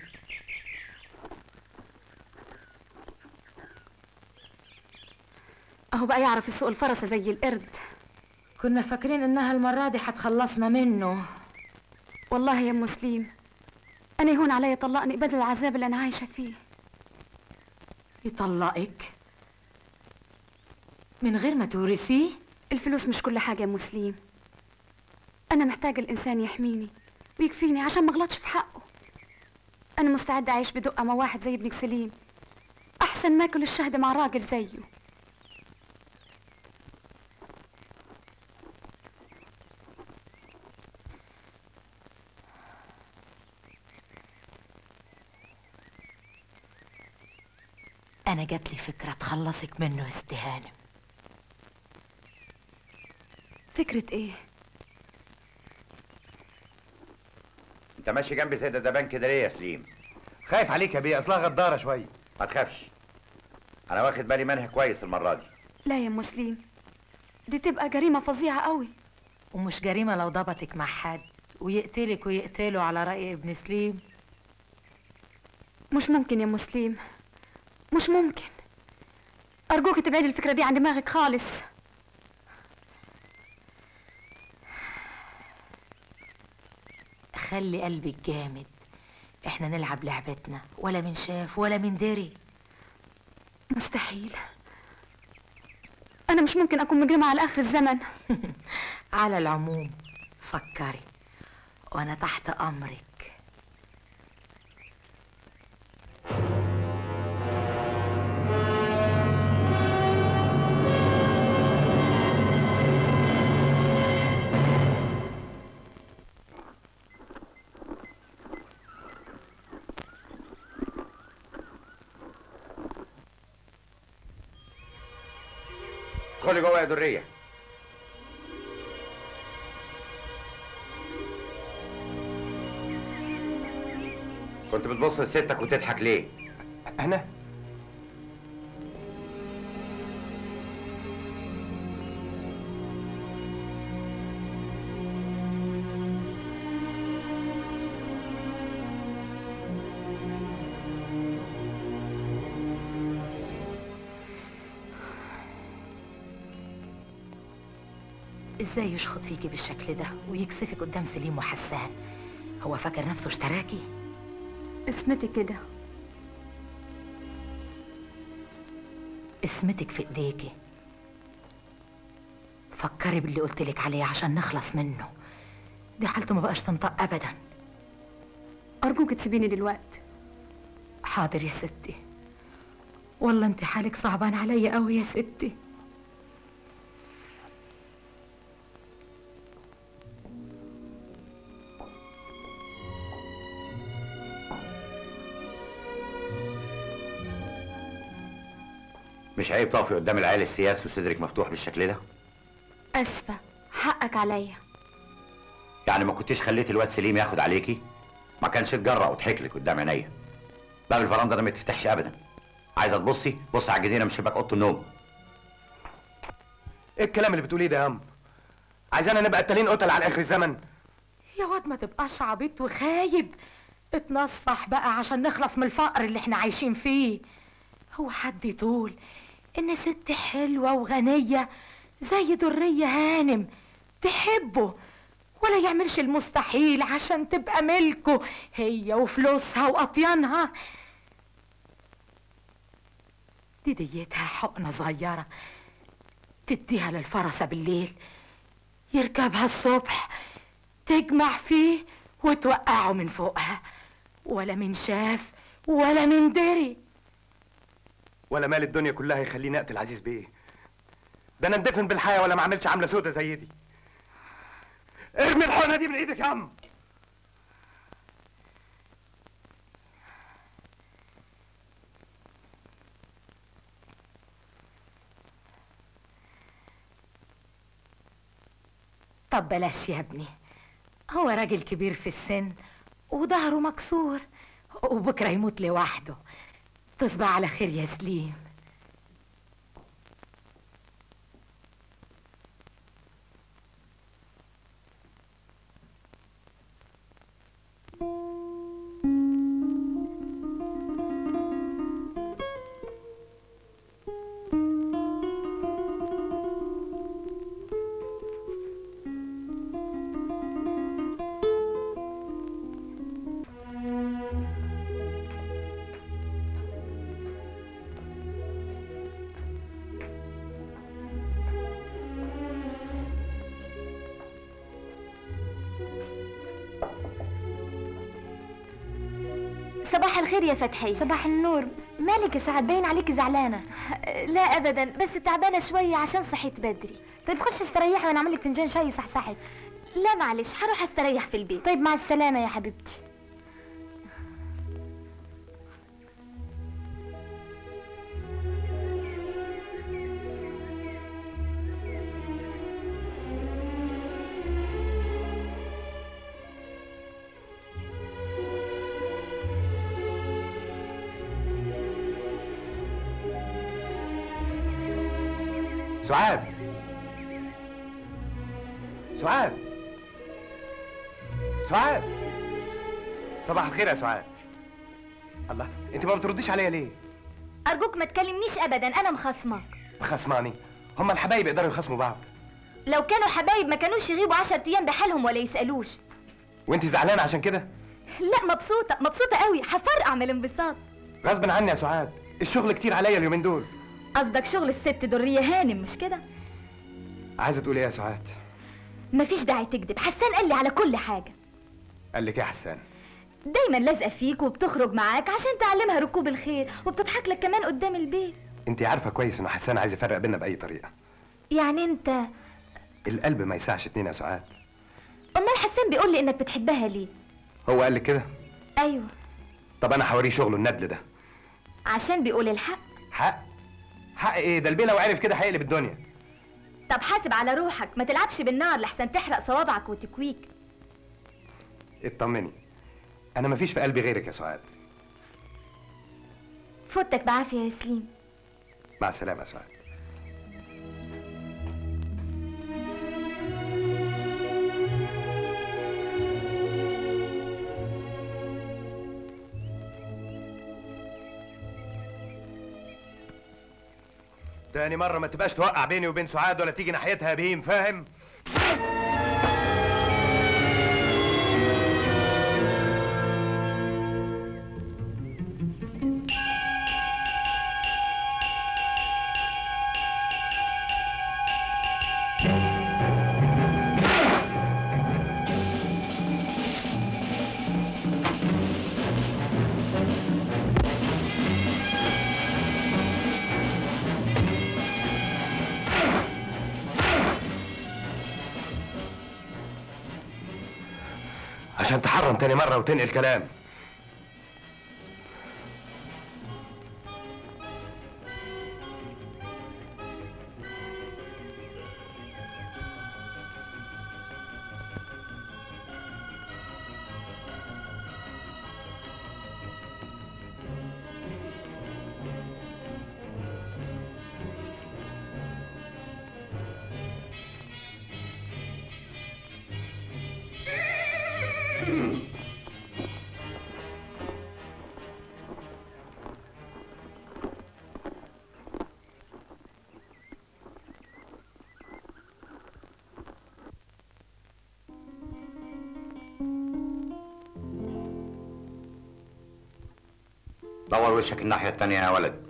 اهو بقى يعرف يسوق الفرسه زي القرد كنا فاكرين انها المره دي هتخلصنا منه والله يا ام مسلم انا يهون عليا طلقني بدل العذاب اللي انا عايشه فيه يطلقك من غير ما تورثيه الفلوس مش كل حاجه يا ام مسلم انا محتاجه الانسان يحميني ويكفيني عشان ما اغلطش في حقه انا مستعده اعيش بدقه مع واحد زي ابنك سليم احسن ما اكل الشهد مع راجل زيه انا جات لي فكره تخلصك منه يا ست هانم فكره ايه انت ماشي جنبي زي الدبان كده ليه يا سليم خايف عليك يا بيه اصلها غداره شويه ما تخافش انا واخد بالي منها كويس المره دي لا يا ام مسلم دي تبقى جريمه فظيعه قوي ومش جريمه لو ضبطك مع حد ويقتلك ويقتله على راي ابن سليم مش ممكن يا مسلم مش ممكن أرجوك تبعدي الفكرة دي عن دماغك خالص خلي قلبك جامد احنا نلعب لعبتنا ولا من شاف ولا من دري مستحيل أنا مش ممكن أكون مجرمة على آخر الزمن على العموم فكري وانا تحت امرك ادخلي جوه يا دريه كنت بتبص لستك وتضحك ليه؟ انا ازاي يشخط فيكي بالشكل ده ويكسفك قدام سليم وحسان هو فاكر نفسه اشتراكي اسمتي كده اسمتك في ايديكي فكري باللي قلتلك عليه عشان نخلص منه دي حالته ما بقاش تنطق ابدا ارجوك تسيبيني دلوقتي حاضر يا ستي والله انت حالك صعبان عليا قوي يا ستي مش عيب تقفي قدام العيال السياسي وصدرك مفتوح بالشكل ده؟ اسفه حقك عليا يعني ما كنتيش خليت الواد سليم ياخد عليكي؟ ما كانش اتجرأ وضحك لك قدام عينيا باب الفرندا ده ما يتفتحش ابدا عايزه تبصي بصي على الجنينه من شباك اوضه النوم ايه الكلام اللي بتقوليه ده يا ام عايزانا نبقى قتالين قتل على اخر الزمن يا واد ما تبقاش عبيط وخايب اتنصح بقى عشان نخلص من الفقر اللي احنا عايشين فيه هو حد يطول ان ست حلوة وغنية زي درية هانم تحبه ولا يعملش المستحيل عشان تبقى ملكه هي وفلوسها وأطيانها دي ديتها حقنة صغيرة تديها للفرسة بالليل يركبها الصبح تجمع فيه وتوقعه من فوقها ولا من شاف ولا من دري ولا مال الدنيا كلها يخليني اقتل عزيز بيه ده انا اندفن بالحياه ولا ما عملش عامله سودة زي دي ارمي الحقنه دي من ايدك يا عم طب بلاش يا ابني هو راجل كبير في السن وظهره مكسور وبكره يموت لوحده تصبح على خير يا سليم صباح الخير يا فتحية صباح النور مالك يا سعاد باين عليكي زعلانه لا ابدا بس تعبانة شوية عشان صحيت بدري طيب خشي استريحي وانا اعمل لك فنجان شاي يصحصحك لا معلش هروح استريح في البيت طيب مع السلامه يا حبيبتي سعاد سعاد سعاد صباح الخير يا سعاد الله انت ما بترديش عليا ليه ارجوك ما تكلمنيش ابدا انا مخصمك خصماني هما الحبايب يقدروا يخصموا بعض لو كانوا حبايب ما كانوش يغيبوا عشر ايام بحالهم ولا يسالوش وانت زعلانه عشان كده لا مبسوطة مبسوطة قوي هفرقع من الانبساط غصب عني يا سعاد الشغل كتير عليا اليومين دول قصدك شغل الست درية هانم مش كده عايزه تقول ايه يا سعاد مفيش داعي تكذب حسان قال لي على كل حاجة قال لك ايه يا حسان دايما لازقه فيك وبتخرج معاك عشان تعلمها ركوب الخيل وبتضحك لك كمان قدام البيت انت عارفه كويس انه حسان عايز يفرق بينا باي طريقه يعني انت القلب ما يسعش اتنين يا سعاد امال حسان بيقول لي انك بتحبها ليه هو قال لك كده ايوه طب انا هوريه شغله الندل ده عشان بيقول الحق حق حق ايه ده البيه لو عرف كده هيقلب الدنيا طب حاسب على روحك ما تلعبش بالنار لحسن تحرق صوابعك وتكويك اطمني انا مفيش في قلبي غيرك يا سعاد فوتك بعافيه يا سليم مع السلامه يا سعاد تاني مرة ما تبقاش توقع بيني وبين سعاد ولا تيجي ناحيتها يا بهيم فاهم؟ عشان تحرم تاني مرة وتنقل كلام دور وشك الناحية التانية يا ولد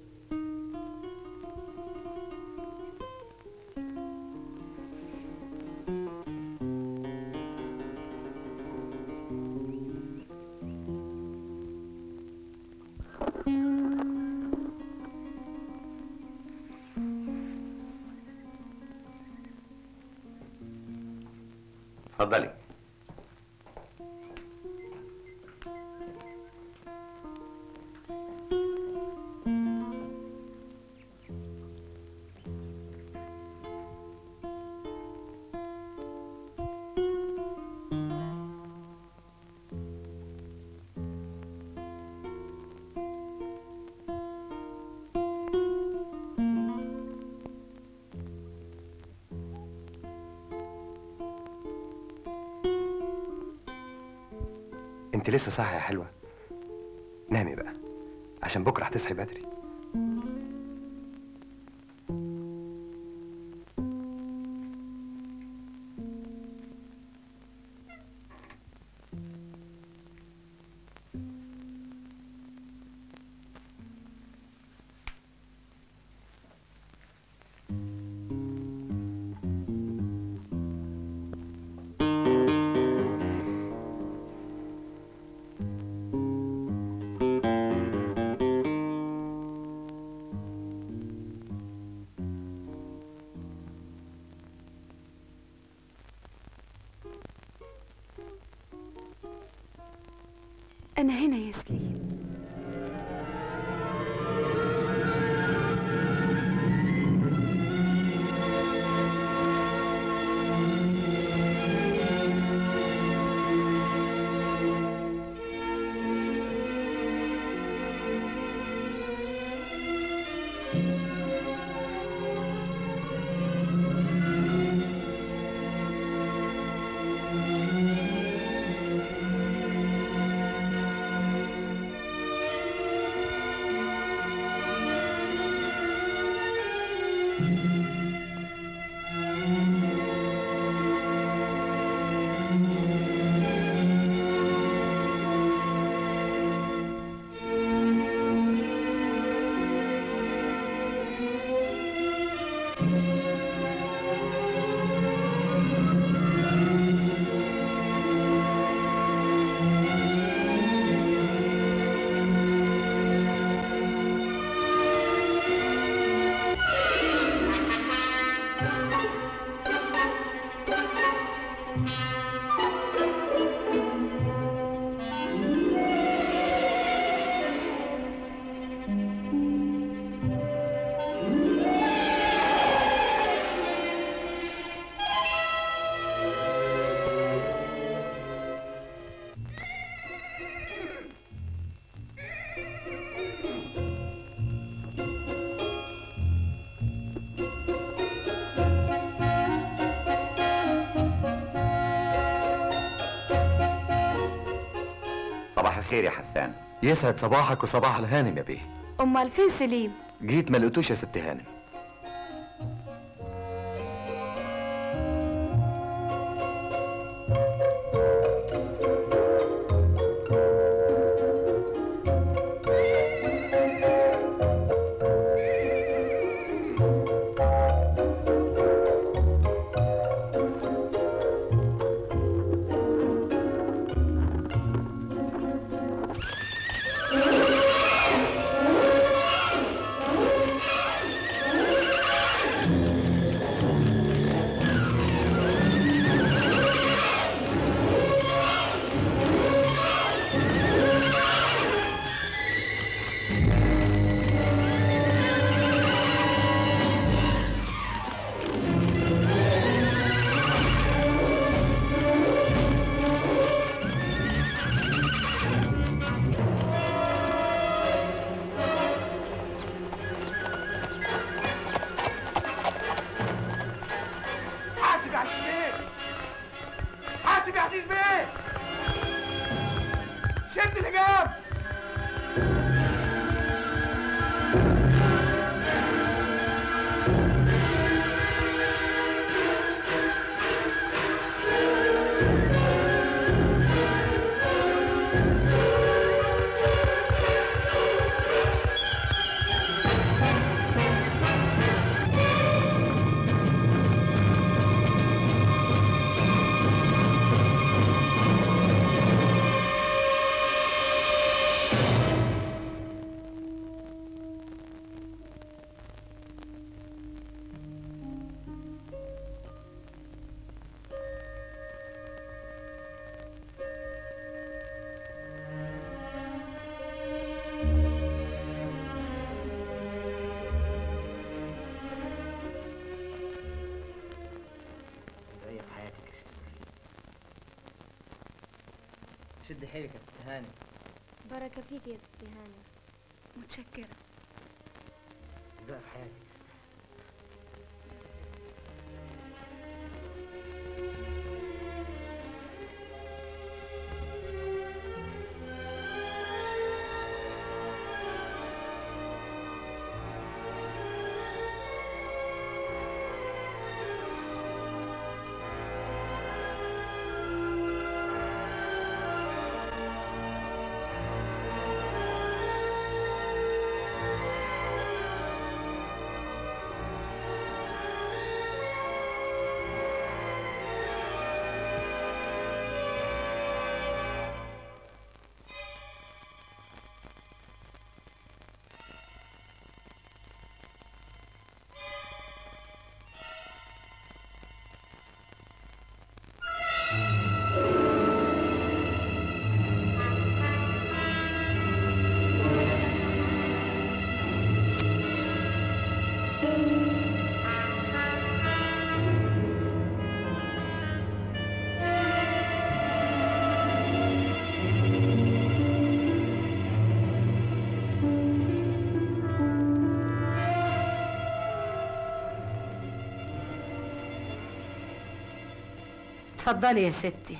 اتفضلي انت لسه صاحية يا حلوة نامي بقى عشان بكرة هتصحي بدري أنا هنا يا سليم صباح الخير يا حسان يسعد صباحك وصباح الهانم يا بيه امال فين سليم جيت ما لقيتوش يا ست هانم حاسب يا عزيز بيه حاسب يا عزيز بيه شد الحجاب هي في حياتك يا ست شد حيلك يا ست هاني بركة فيك يا ستي هاني متشكرة ده في حياتك يا ست اتفضلي يا ستي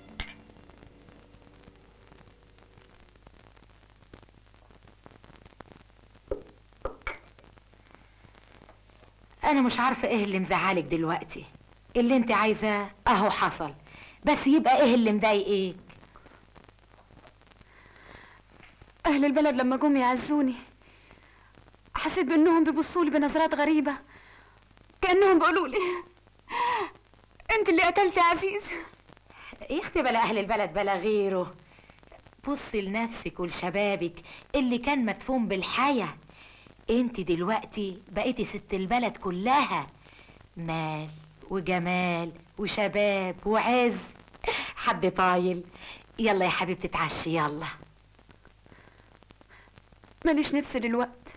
انا مش عارفه ايه اللي مزعلك دلوقتي اللي انت عايزاه اهو حصل بس يبقى ايه اللي مضايقك أهل البلد لما جم يعزوني حسيت بأنهم بيبصوا لي بنظرات غريبة كأنهم بيقولوا لي أنت اللي قتلت عزيز يا اختي بلا اهل البلد بلا غيره بصي لنفسك ولشبابك اللي كان مدفون بالحياة انت دلوقتي بقيتي ست البلد كلها مال وجمال وشباب وعز حد طايل يلا يا حبيبتي اتعشي يلا ماليش نفس دلوقت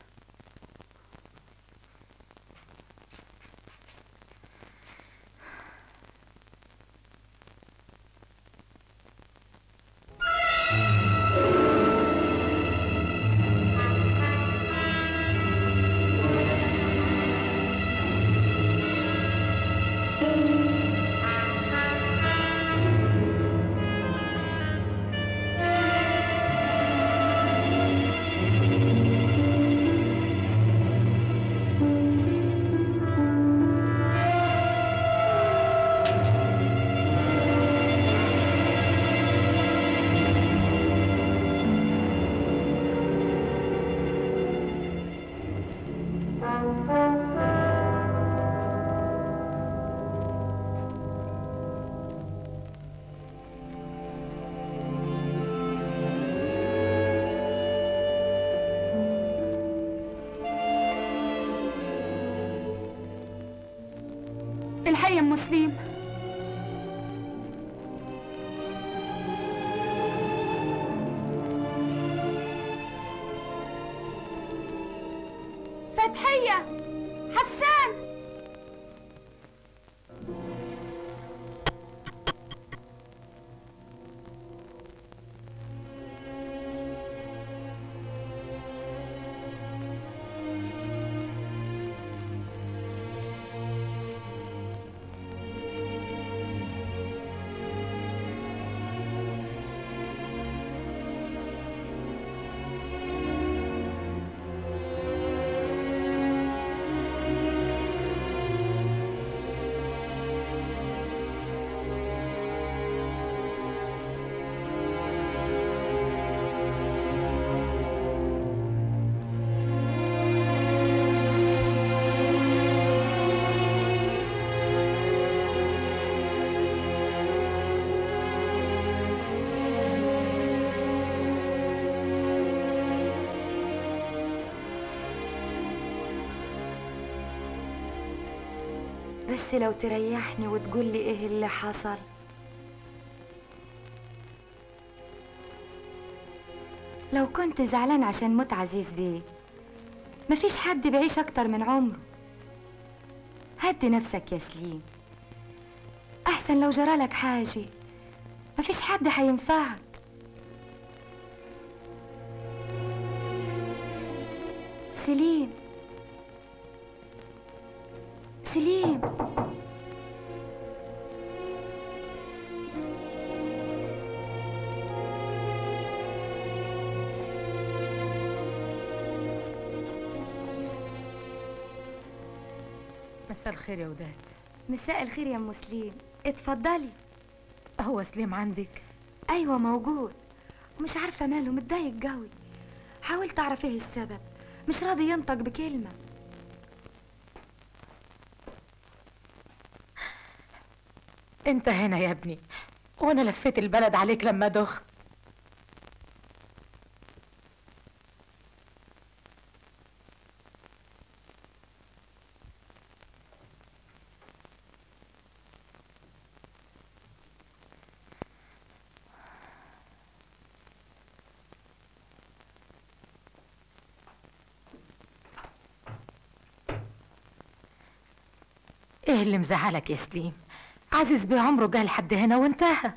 الحقيقة يا ام مسلم فتحية حسان بس لو تريحني وتقول لي ايه اللي حصل لو كنت زعلان عشان موت عزيز بيه مفيش حد بيعيش اكتر من عمره هدي نفسك يا سليم احسن لو جرالك حاجه مفيش حد هينفعك سليم سليم مساء الخير يا وداد مساء الخير يا ام سليم اتفضلي هو سليم عندك ايوه موجود ومش عارفه ماله متضايق قوي حاولت اعرف ايه السبب مش راضي ينطق بكلمه انت هنا يا ابني وانا لفيت البلد عليك لما دخت ايه اللي مزعلك يا سليم عزيز بيه عمره جه لحد هنا وانتهى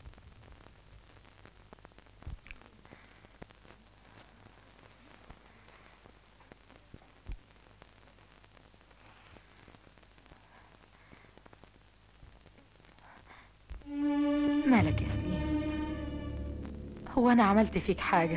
مالك يا سليم هو انا عملت فيك حاجه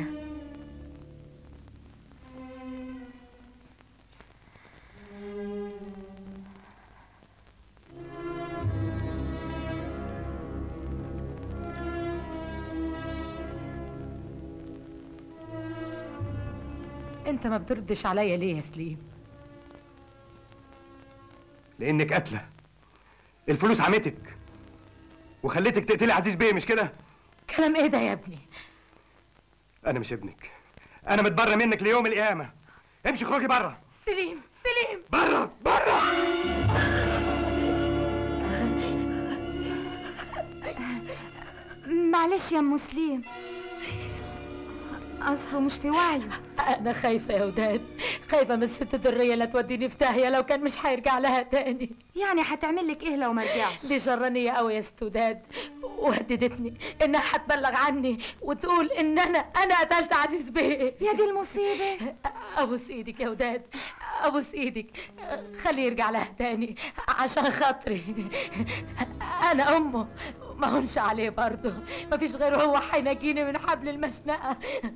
انت ما بتردش عليا ليه يا سليم لانك قاتله الفلوس عمتك وخليتك تقتلي عزيز بيه مش كده كلام ايه ده يا ابني انا مش ابنك انا متبرى منك ليوم القيامه امشي اخرجي بره سليم سليم بره بره معلش يا ام سليم اصله مش في وعيه انا خايفه يا وداد خايفه من الست دريه لا توديني في داهيه لو كان مش هيرجع لها تاني يعني هتعمل لك ايه لو ما رجعش دي شرانيه قوي يا ست وداد وهددتني انها هتبلغ عني وتقول ان انا انا قتلت عزيز بيه يا دي المصيبه ابوس ايدك يا وداد ابوس ايدك خليه يرجع لها تاني عشان خاطري انا امه ما هونش عليه برضه مفيش غير هو هينجيني من حبل المشنقه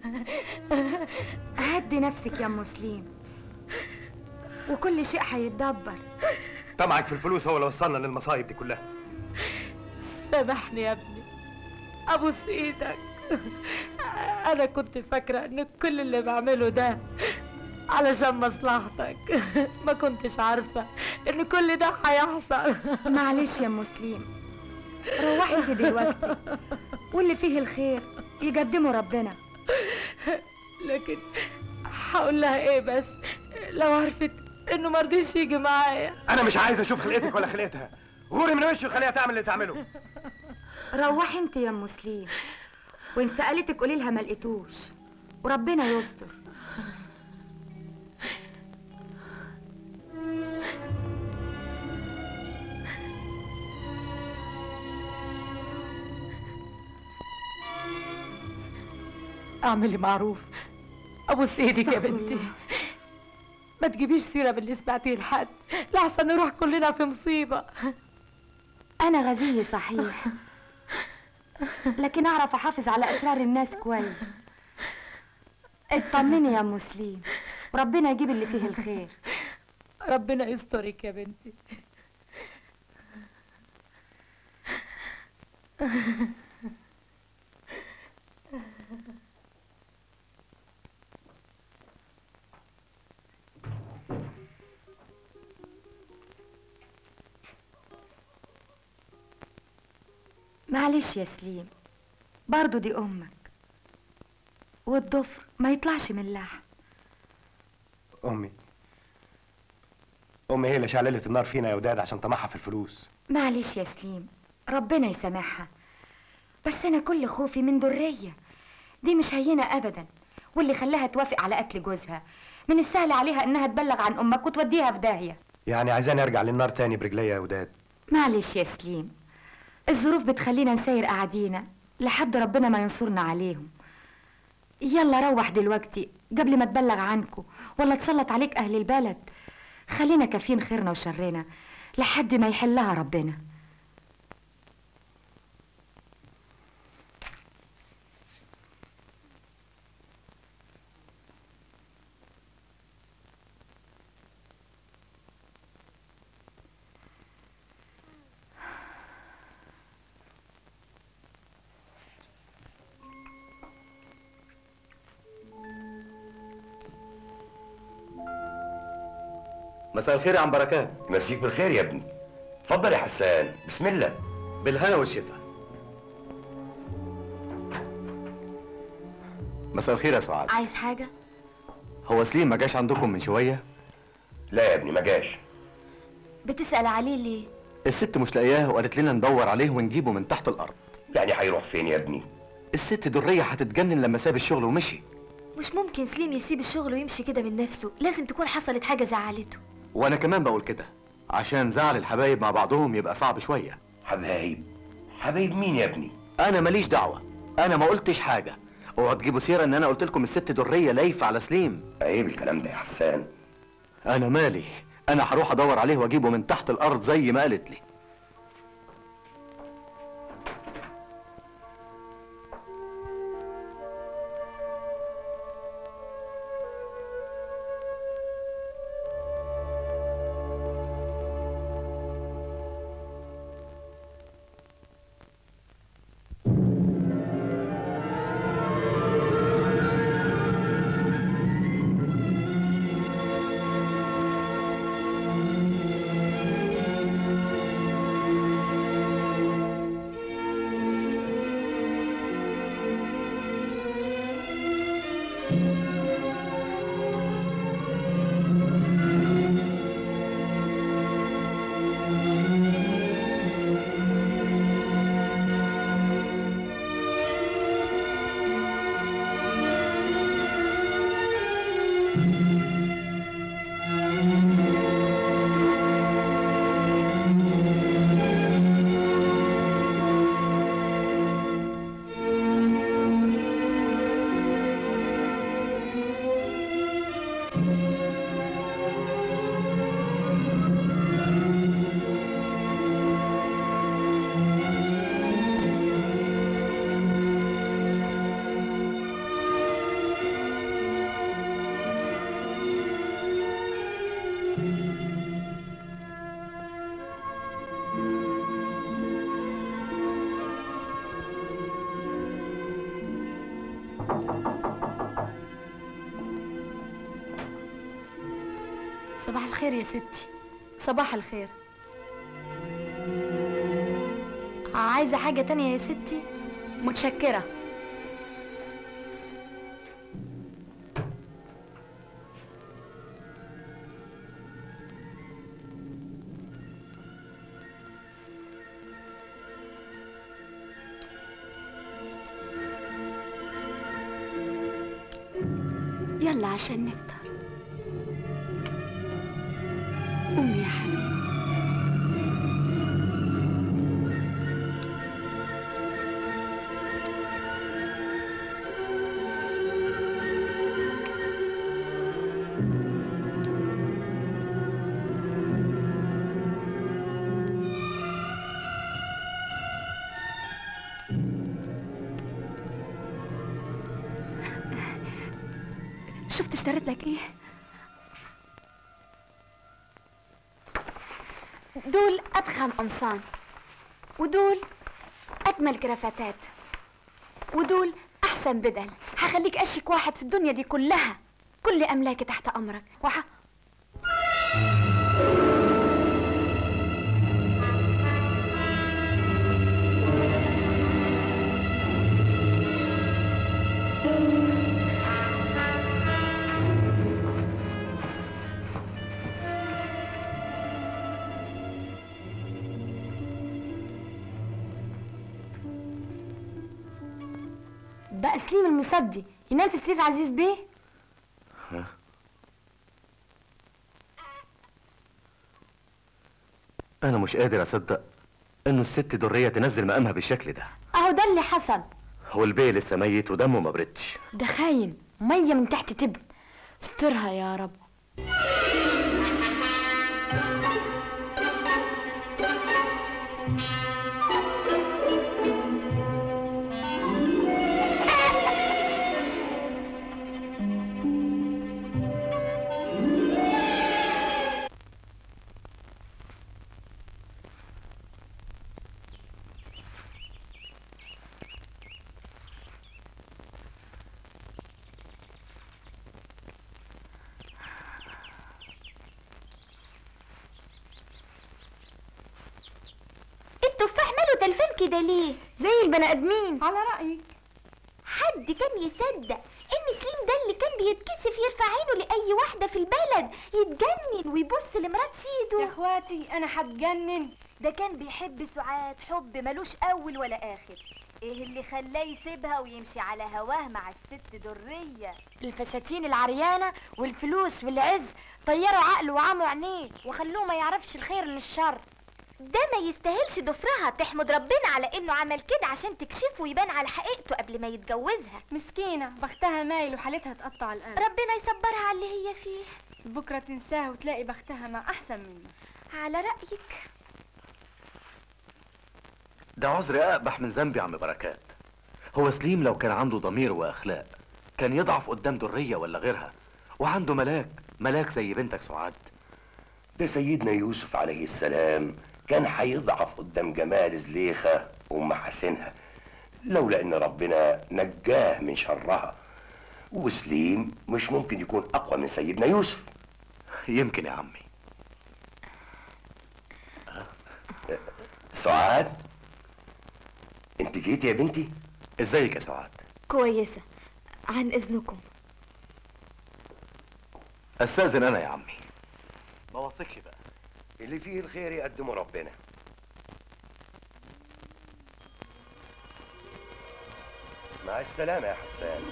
هدي نفسك يا ام سليم وكل شيء هيتدبر طمعك في الفلوس هو اللي وصلنا للمصايب دي كلها سامحني يا ابني ابوس ايدك انا كنت فاكره ان كل اللي بعمله ده علشان مصلحتك ما كنتش عارفه ان كل ده هيحصل معلش يا ام سليم روحي انت دلوقتي واللي فيه الخير يقدمه ربنا لكن هقول لها ايه بس لو عرفت انه مرضيش يجي معايا انا مش عايز اشوف خلقتك ولا خلقتها غوري من وشه وخليها تعمل اللي تعمله روحي انت يا ام سليم وان سالتك قولي لها ما لقيتوش وربنا يستر اعملي معروف ابوس ايدك يا استغفر بنتي الله. ما تجيبيش سيره باللي سمعتيه لحد لحسن نروح كلنا في مصيبه انا غزية صحيح لكن اعرف احافظ على اسرار الناس كويس اطمني يا ام سليم وربنا يجيب اللي فيه الخير ربنا يسترك يا بنتي معلش يا سليم برضو دي امك والضفر ما يطلعش من اللحم امي امي هي اللي شعللت النار فينا يا وداد عشان طمعها في الفلوس معلش يا سليم ربنا يسامحها بس انا كل خوفي من درية دي مش هينة ابدا واللي خلاها توافق على قتل جوزها من السهل عليها انها تبلغ عن امك وتوديها في داهية يعني عايزاني ارجع للنار تاني برجليا يا وداد معلش يا سليم الظروف بتخلينا نسير قعدينا لحد ربنا ما ينصرنا عليهم يلا روح دلوقتي قبل ما تبلغ عنكو ولا تسلط عليك اهل البلد خلينا كافيين خيرنا وشرنا لحد ما يحلها ربنا مساء الخير يا عم بركات مسيك بالخير يا ابني اتفضل يا حسان بسم الله بالهنا والشفا مساء الخير يا سعاد عايز حاجة؟ هو سليم ما جاش عندكم من شويه لا يا ابني ما جاش بتسأل عليه ليه؟ الست مش لاقياه وقالت لنا ندور عليه ونجيبه من تحت الارض يعني هيروح فين يا ابني الست دريه هتتجنن لما ساب الشغل ومشي مش ممكن سليم يسيب الشغل ويمشي كده من نفسه لازم تكون حصلت حاجة زعلته وانا كمان بقول كده عشان زعل الحبايب مع بعضهم يبقى صعب شويه حبايب حبايب مين يا ابني انا ماليش دعوه انا ما قلتش حاجه اوعوا تجيبوا سيره ان انا قلت لكم الست دريه لايفه على سليم عيب الكلام ده يا حسان انا مالي انا هروح ادور عليه واجيبه من تحت الارض زي ما قالت لي صباح الخير يا ستي صباح الخير عايزة حاجة تانية يا ستي متشكرة يلا عشان نفطر قومي يا حبيبي شفت اشتريت لك ايه دول ادخن قمصان ودول اجمل كرافتات ودول احسن بدل هخليك اشيك واحد في الدنيا دي كلها كل املاكي تحت امرك وح... بقى سليم المصدي ينام في سرير عزيز بيه انا مش قادر اصدق انه الست درية تنزل مقامها بالشكل ده اهو ده اللي حصل هو البيه لسه ميت ودمه ما بردش ده خاين مية من تحت تبن استرها يا رب التفاح ماله تلفان كده ليه زي البني ادمين على رأيك حد كان يصدق ان سليم ده اللي كان بيتكسف يرفع عينه لاي واحده في البلد يتجنن ويبص لمرات سيده يا اخواتي انا هتجنن ده كان بيحب سعاد حب ملوش اول ولا اخر ايه اللي خلاه يسيبها ويمشي على هواه مع الست درية الفساتين العريانة والفلوس والعز طيروا عقله وعموا عينيه وخلوه ما يعرفش الخير من الشر ده ما يستاهلش ضفرها تحمد ربنا على انه عمل كده عشان تكشفه ويبان على حقيقته قبل ما يتجوزها مسكينة بختها مايل وحالتها تقطع الآن ربنا يصبرها على اللي هي فيه بكرة تنساها وتلاقي بختها مع أحسن منه على رأيك ده عذر اقبح من ذنبي يا عم بركات هو سليم لو كان عنده ضمير واخلاق كان يضعف قدام درية ولا غيرها وعنده ملاك ملاك زي بنتك سعاد ده سيدنا يوسف عليه السلام كان هيضعف قدام جمال زليخة وأم حسنها لولا إن ربنا نجاه من شرها وسليم مش ممكن يكون أقوى من سيدنا يوسف يمكن يا عمي سعاد انت جيتي يا بنتي ازيك يا سعاد كويسة عن اذنكم استاذن انا يا عمي ما وثقش بقى اللي فيه الخير يقدمه ربنا مع السلامة يا حسان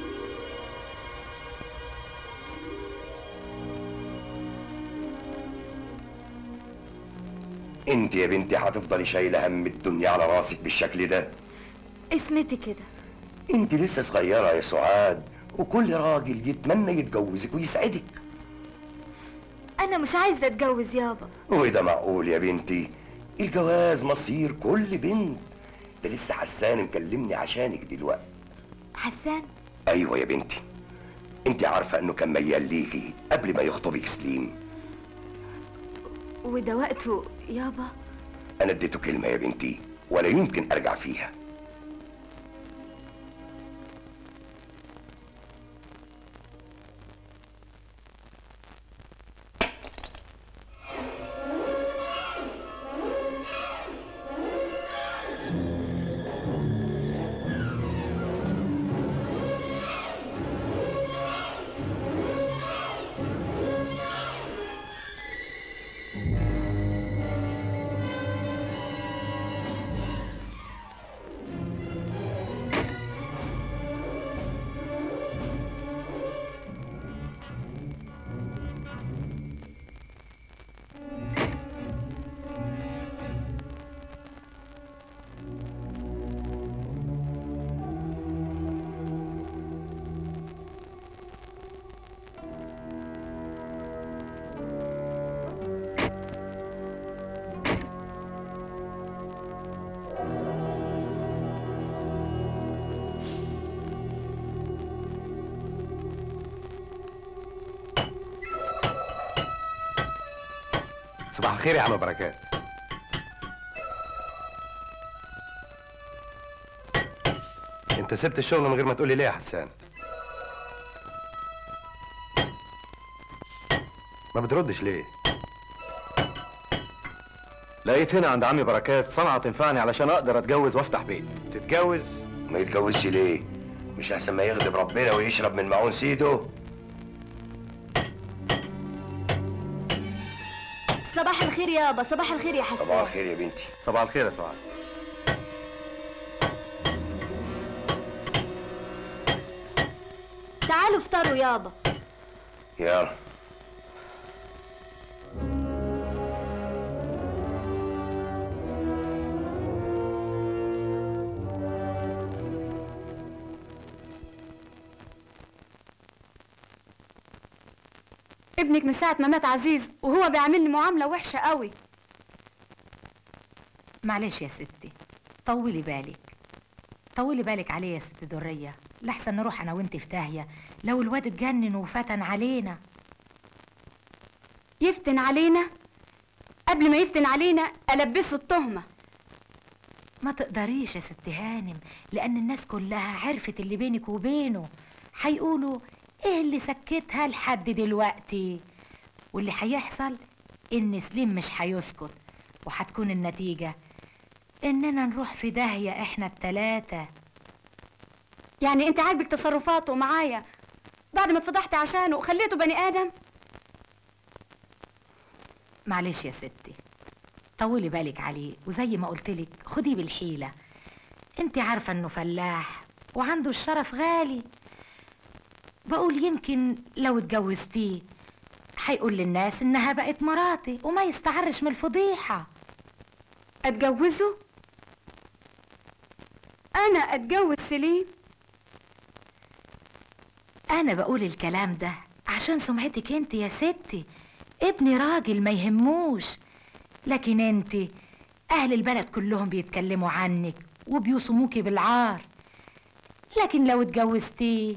انت يا بنتي هتفضلي شايلة هم الدنيا على راسك بالشكل ده اسمتي كده انت لسه صغيرة يا سعاد وكل راجل يتمنى يتجوزك ويسعدك انا مش عايزة اتجوز يابا وده معقول يا بنتي الجواز مصير كل بنت ده لسه حسان مكلمني عشانك دلوقتي حسان ايوه يا بنتي انت عارفه انه كان ميال ليكي قبل ما يخطبك سليم وده وقته يابا انا اديته كلمه يا بنتي ولا يمكن ارجع فيها صباح الخير يا عم بركات انت سبت الشغل من غير ما تقولي ليه يا حسان ما بتردش ليه لقيت هنا عند عمي بركات صنعة تنفعني علشان اقدر اتجوز وافتح بيت تتجوز ما يتجوزش ليه مش احسن ما يغضب ربنا ويشرب من معون سيده صباح الخير يابا صباح الخير يا حسان صباح الخير يا بنتي صباح الخير يا سعاد تعالوا افطروا يابا يلا ابنك من ساعة ما مات عزيز وهو بيعاملني معاملة وحشة قوي معلش يا ستي طولي بالك طولي بالك عليه يا ست درية لحسن نروح انا وانت في داهية لو الواد اتجنن وفتن علينا يفتن علينا قبل ما يفتن علينا ألبسه التهمة ما تقدريش يا ست هانم لان الناس كلها عرفت اللي بينك وبينه هيقولوا ايه اللي سكتها لحد دلوقتي واللي هيحصل ان سليم مش هيسكت وهتكون النتيجة اننا نروح في داهية احنا التلاتة يعني انت عاجبك تصرفاته معايا بعد ما اتفضحت عشانه وخليته بني آدم معلش يا ستي طولي بالك عليه وزي ما قلتلك خديه بالحيلة انت عارفة انه فلاح وعنده الشرف غالي بقول يمكن لو اتجوزتيه هيقول للناس انها بقت مراتي وما يستعرش من الفضيحة اتجوزه انا اتجوز سليم انا بقول الكلام ده عشان سمعتك انت يا ستي ابني راجل ما يهموش لكن انت اهل البلد كلهم بيتكلموا عنك وبيوصموكي بالعار لكن لو اتجوزتيه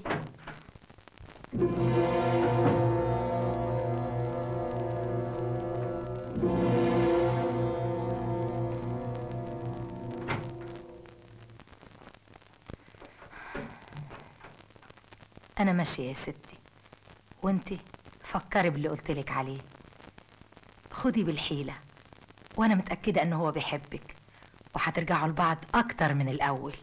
انا ماشيه يا ستي وانتي فكري باللي قلتلك عليه خدي بالحيله وانا متاكده انه هو بيحبك وهترجعوا لبعض اكتر من الاول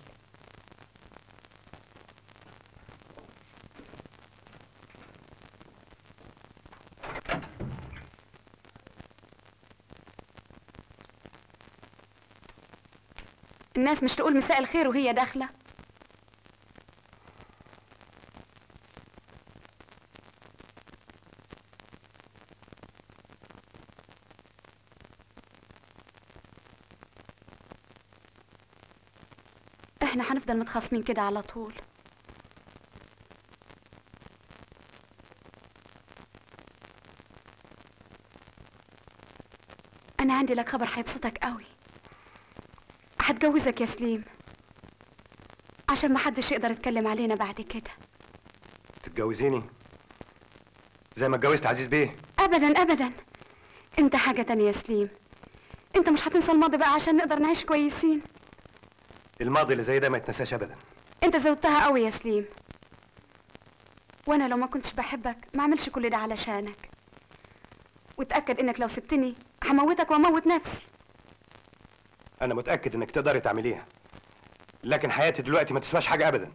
الناس مش تقول مساء الخير وهي داخلة احنا هنفضل متخاصمين كده على طول انا عندي لك خبر هيبسطك قوي هتجوزك يا سليم عشان محدش يقدر يتكلم علينا بعد كده تتجوزيني زي ما اتجوزت عزيز بيه ابدا ابدا انت حاجة تانية يا سليم انت مش هتنسى الماضي بقى عشان نقدر نعيش كويسين الماضي اللي زي ده ما يتنساش ابدا انت زودتها قوي يا سليم وانا لو ما كنتش بحبك ما اعملش كل ده علشانك وتاكد انك لو سبتني هموتك واموت نفسي انا متاكد انك تقدري تعمليها لكن حياتي دلوقتي ما تسواش حاجه ابدا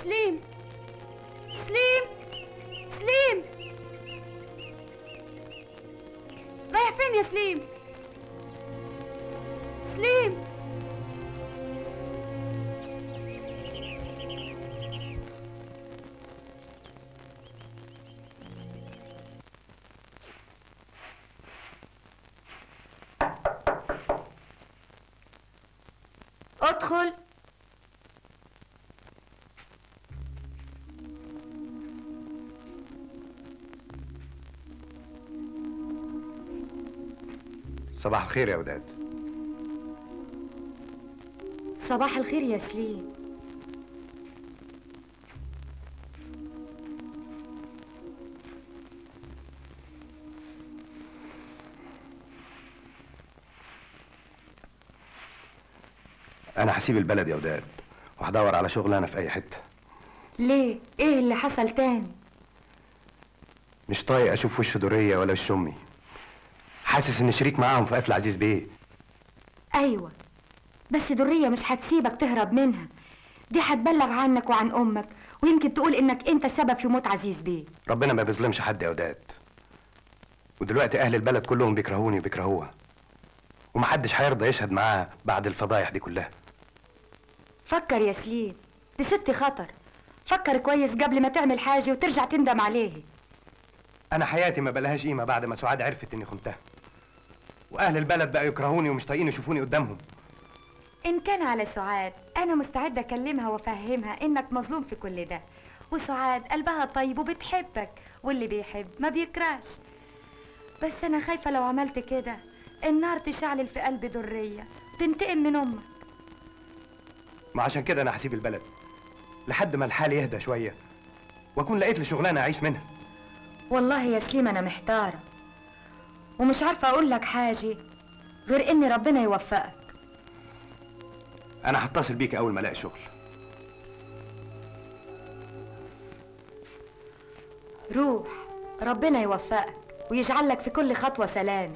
سليم سليم سليم رايح فين يا سليم سليم ادخل صباح الخير يا وداد صباح الخير يا سليم انا هسيب البلد يا وداد وهدور على شغل انا في اي حته ليه ايه اللي حصل تاني مش طايق اشوف وش دوريه ولا وش امي حاسس اني شريك معاهم في قتل عزيز بيه ايوه بس درية مش هتسيبك تهرب منها دي هتبلغ عنك وعن امك ويمكن تقول انك انت السبب في موت عزيز بيه ربنا ما بيظلمش حد يا وداد ودلوقتي اهل البلد كلهم بيكرهوني وبيكرهوها ومحدش هيرضى يشهد معاها بعد الفضايح دي كلها فكر يا سليم دي ست خطر فكر كويس قبل ما تعمل حاجة وترجع تندم عليه انا حياتي ما بلهاش قيمه بعد ما سعاد عرفت اني خنتها واهل البلد بقى يكرهوني ومش طايقين يشوفوني قدامهم إن كان على سعاد أنا مستعدة أكلمها وأفهمها إنك مظلوم في كل ده وسعاد قلبها طيب وبتحبك واللي بيحب ما بيكرهش بس أنا خايفة لو عملت كده النار تشعلل في قلب درية وتنتقم من أمك ما عشان كده انا هسيب البلد لحد ما الحال يهدى شويه واكون لقيت لي شغلانه اعيش منها والله يا سليم أنا محتارة ومش عارفة أقول لك حاجة غير إن ربنا يوفقك انا هتصل بيك اول ما الاقي شغل روح ربنا يوفقك ويجعل لك في كل خطوة سلام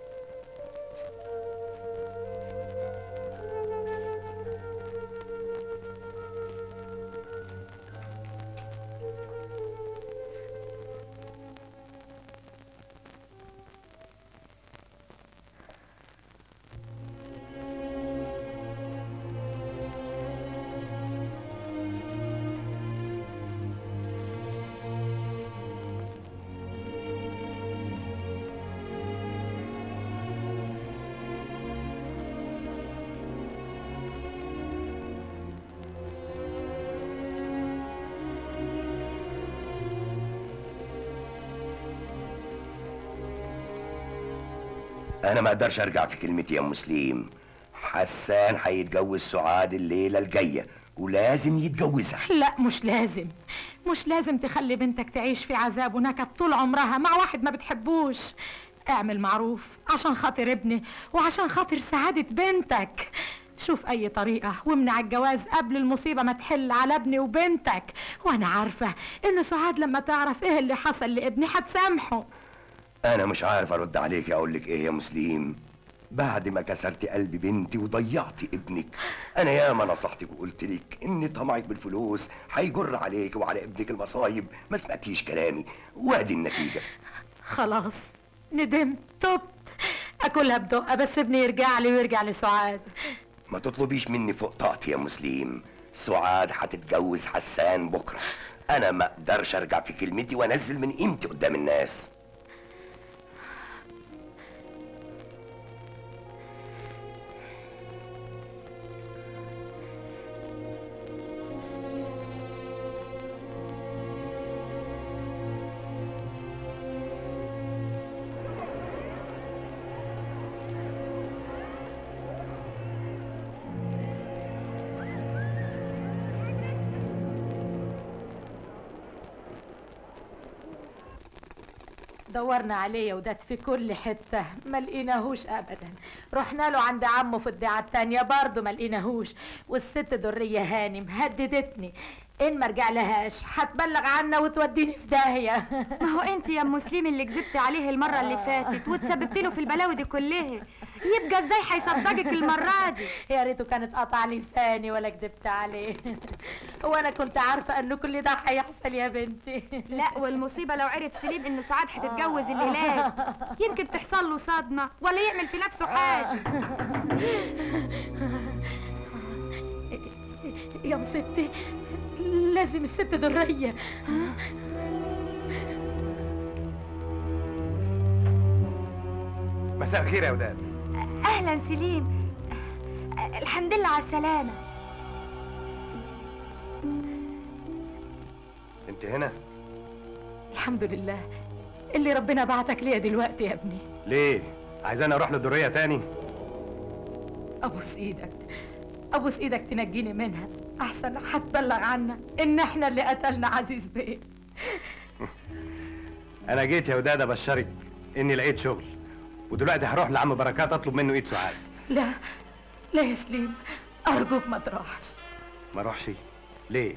انا ما اقدرش ارجع في كلمتي يا مسلم حسان هيتجوز سعاد الليله الجايه ولازم يتجوزها لا مش لازم مش لازم تخلي بنتك تعيش في عذاب ونكد طول عمرها مع واحد ما بتحبوش اعمل معروف عشان خاطر ابني وعشان خاطر سعادة بنتك شوف اي طريقة وامنع الجواز قبل المصيبة ما تحل على ابني وبنتك وانا عارفة ان سعاد لما تعرف ايه اللي حصل لابني هتسامحه انا مش عارف ارد عليك اقول لك ايه يا مسلم بعد ما كسرت قلب بنتي وضيعت ابنك انا ياما نصحتك وقلت لك ان طمعك بالفلوس هيجر عليك وعلى ابنك المصايب ما سمعتيش كلامي وادي النتيجه خلاص ندمت تبت اكلها بدقة بس ابني يرجع لي ويرجع لسعاد ما تطلبيش مني فوق طاقتي يا مسلم سعاد هتتجوز حسان بكره انا ما اقدرش ارجع في كلمتي وانزل من قيمتي قدام الناس دورنا عليه يا وداد في كل حتة ما لقيناهوش أبدا رحنا له عند عمه في الدعاء التانية برضه ما لقيناهوش والست درية هانم هددتني إن ما رجع لهاش هتبلغ عنا وتوديني في داهية ما هو انت يا ام مسلم اللي كذبت عليه المره اللي فاتت وتسببت له في البلاوي دي كلها يبقى ازاي هيصدقك المرة دي يا ريته كانت قطع لساني ولا كدبت عليه وانا كنت عارفه انه كل ده هيحصل يا بنتي لا والمصيبة لو عرف سليم انه سعاد هتتجوز الليلات يمكن تحصل له صدمة ولا يعمل في نفسه حاجة يا ستي لازم الست درية مساء الخير يا وداد اهلا سليم الحمد لله على السلامة انت هنا الحمد لله اللي ربنا بعتك ليا دلوقتي يا ابني ليه عايزاني اروح للدوريه تاني ابوس ايدك ابوس ايدك تنجيني منها احسن هتبلغ عنا ان احنا اللي قتلنا عزيز بيه انا جيت يا وداد ابشرك اني لقيت شغل ودلوقتي هروح لعم بركات اطلب منه ايد سعاد لا لا يا سليم ارجوك ما تروحش ما اروحش ليه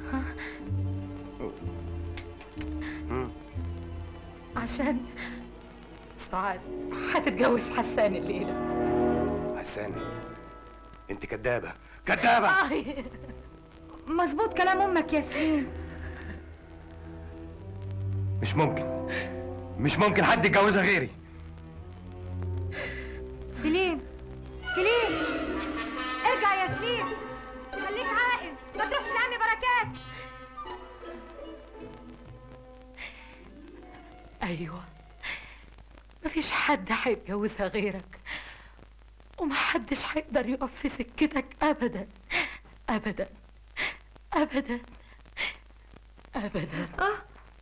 مم. عشان سعاد هتتجوز حسان الليله حسان انت كدابه كدابه آي. مظبوط كلام امك يا سليم مش ممكن مش ممكن حد يتجوزها غيري سليم سليم ارجع يا سليم خليك عاقل ما تروحش لعمي بركات ايوه مفيش حد هيتجوزها غيرك ومحدش هيقدر يقف في سكتك ابدا ابدا ابدا ابدا اه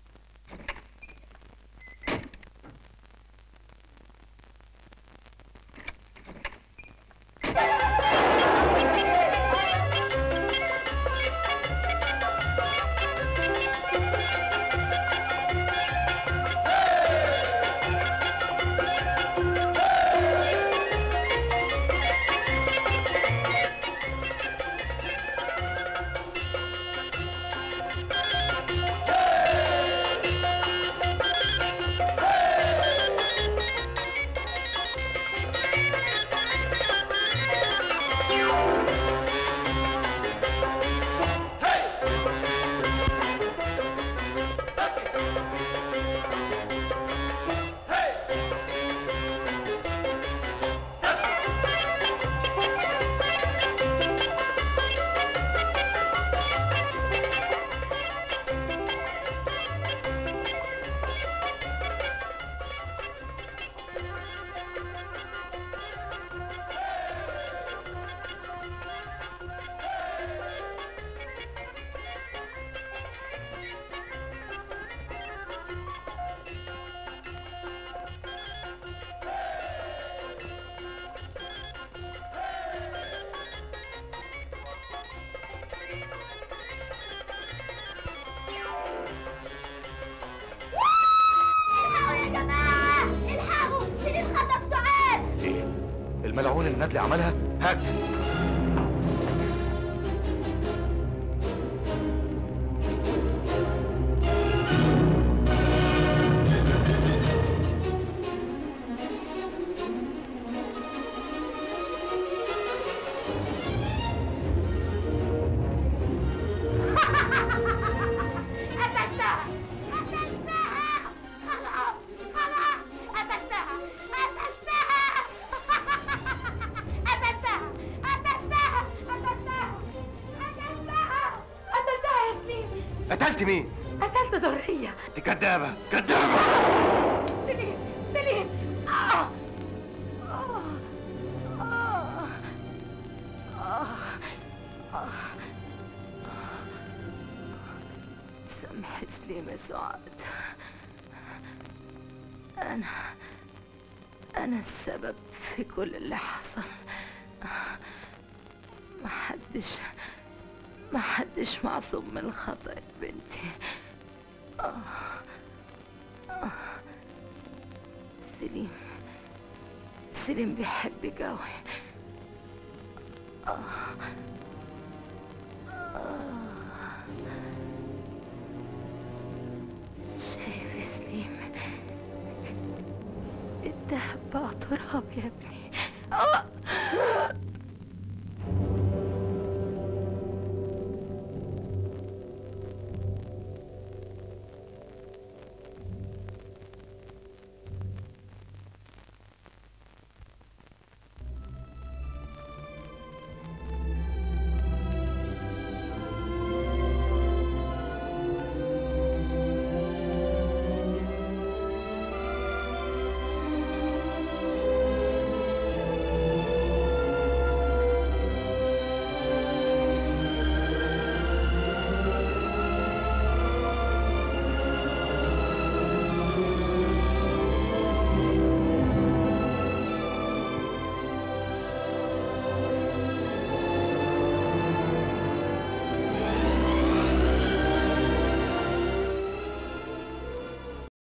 الحقوا يا جماعة الحقوا سليم خطف سعاد ايه الملعون اللي ندلي عملها هات قتلتها قتلتها خلاص خلاص قتلتها قتلتها قتلتها قتلتها قتلتها قتلتها قتلتها يا سليم قتلت مين قتلت درية انت كدابه كدابه سليم سليم آه. آه. آه. آه. آه. سامح سليم يا سعاد أنا أنا السبب في كل اللي حصل محدش محدش معصوم من الخطأ يا بنتي آه. آه. سليم سليم بيحبك أوي آه. آه. شايف يا سليم الدهب بقى تراب يا ابني آه.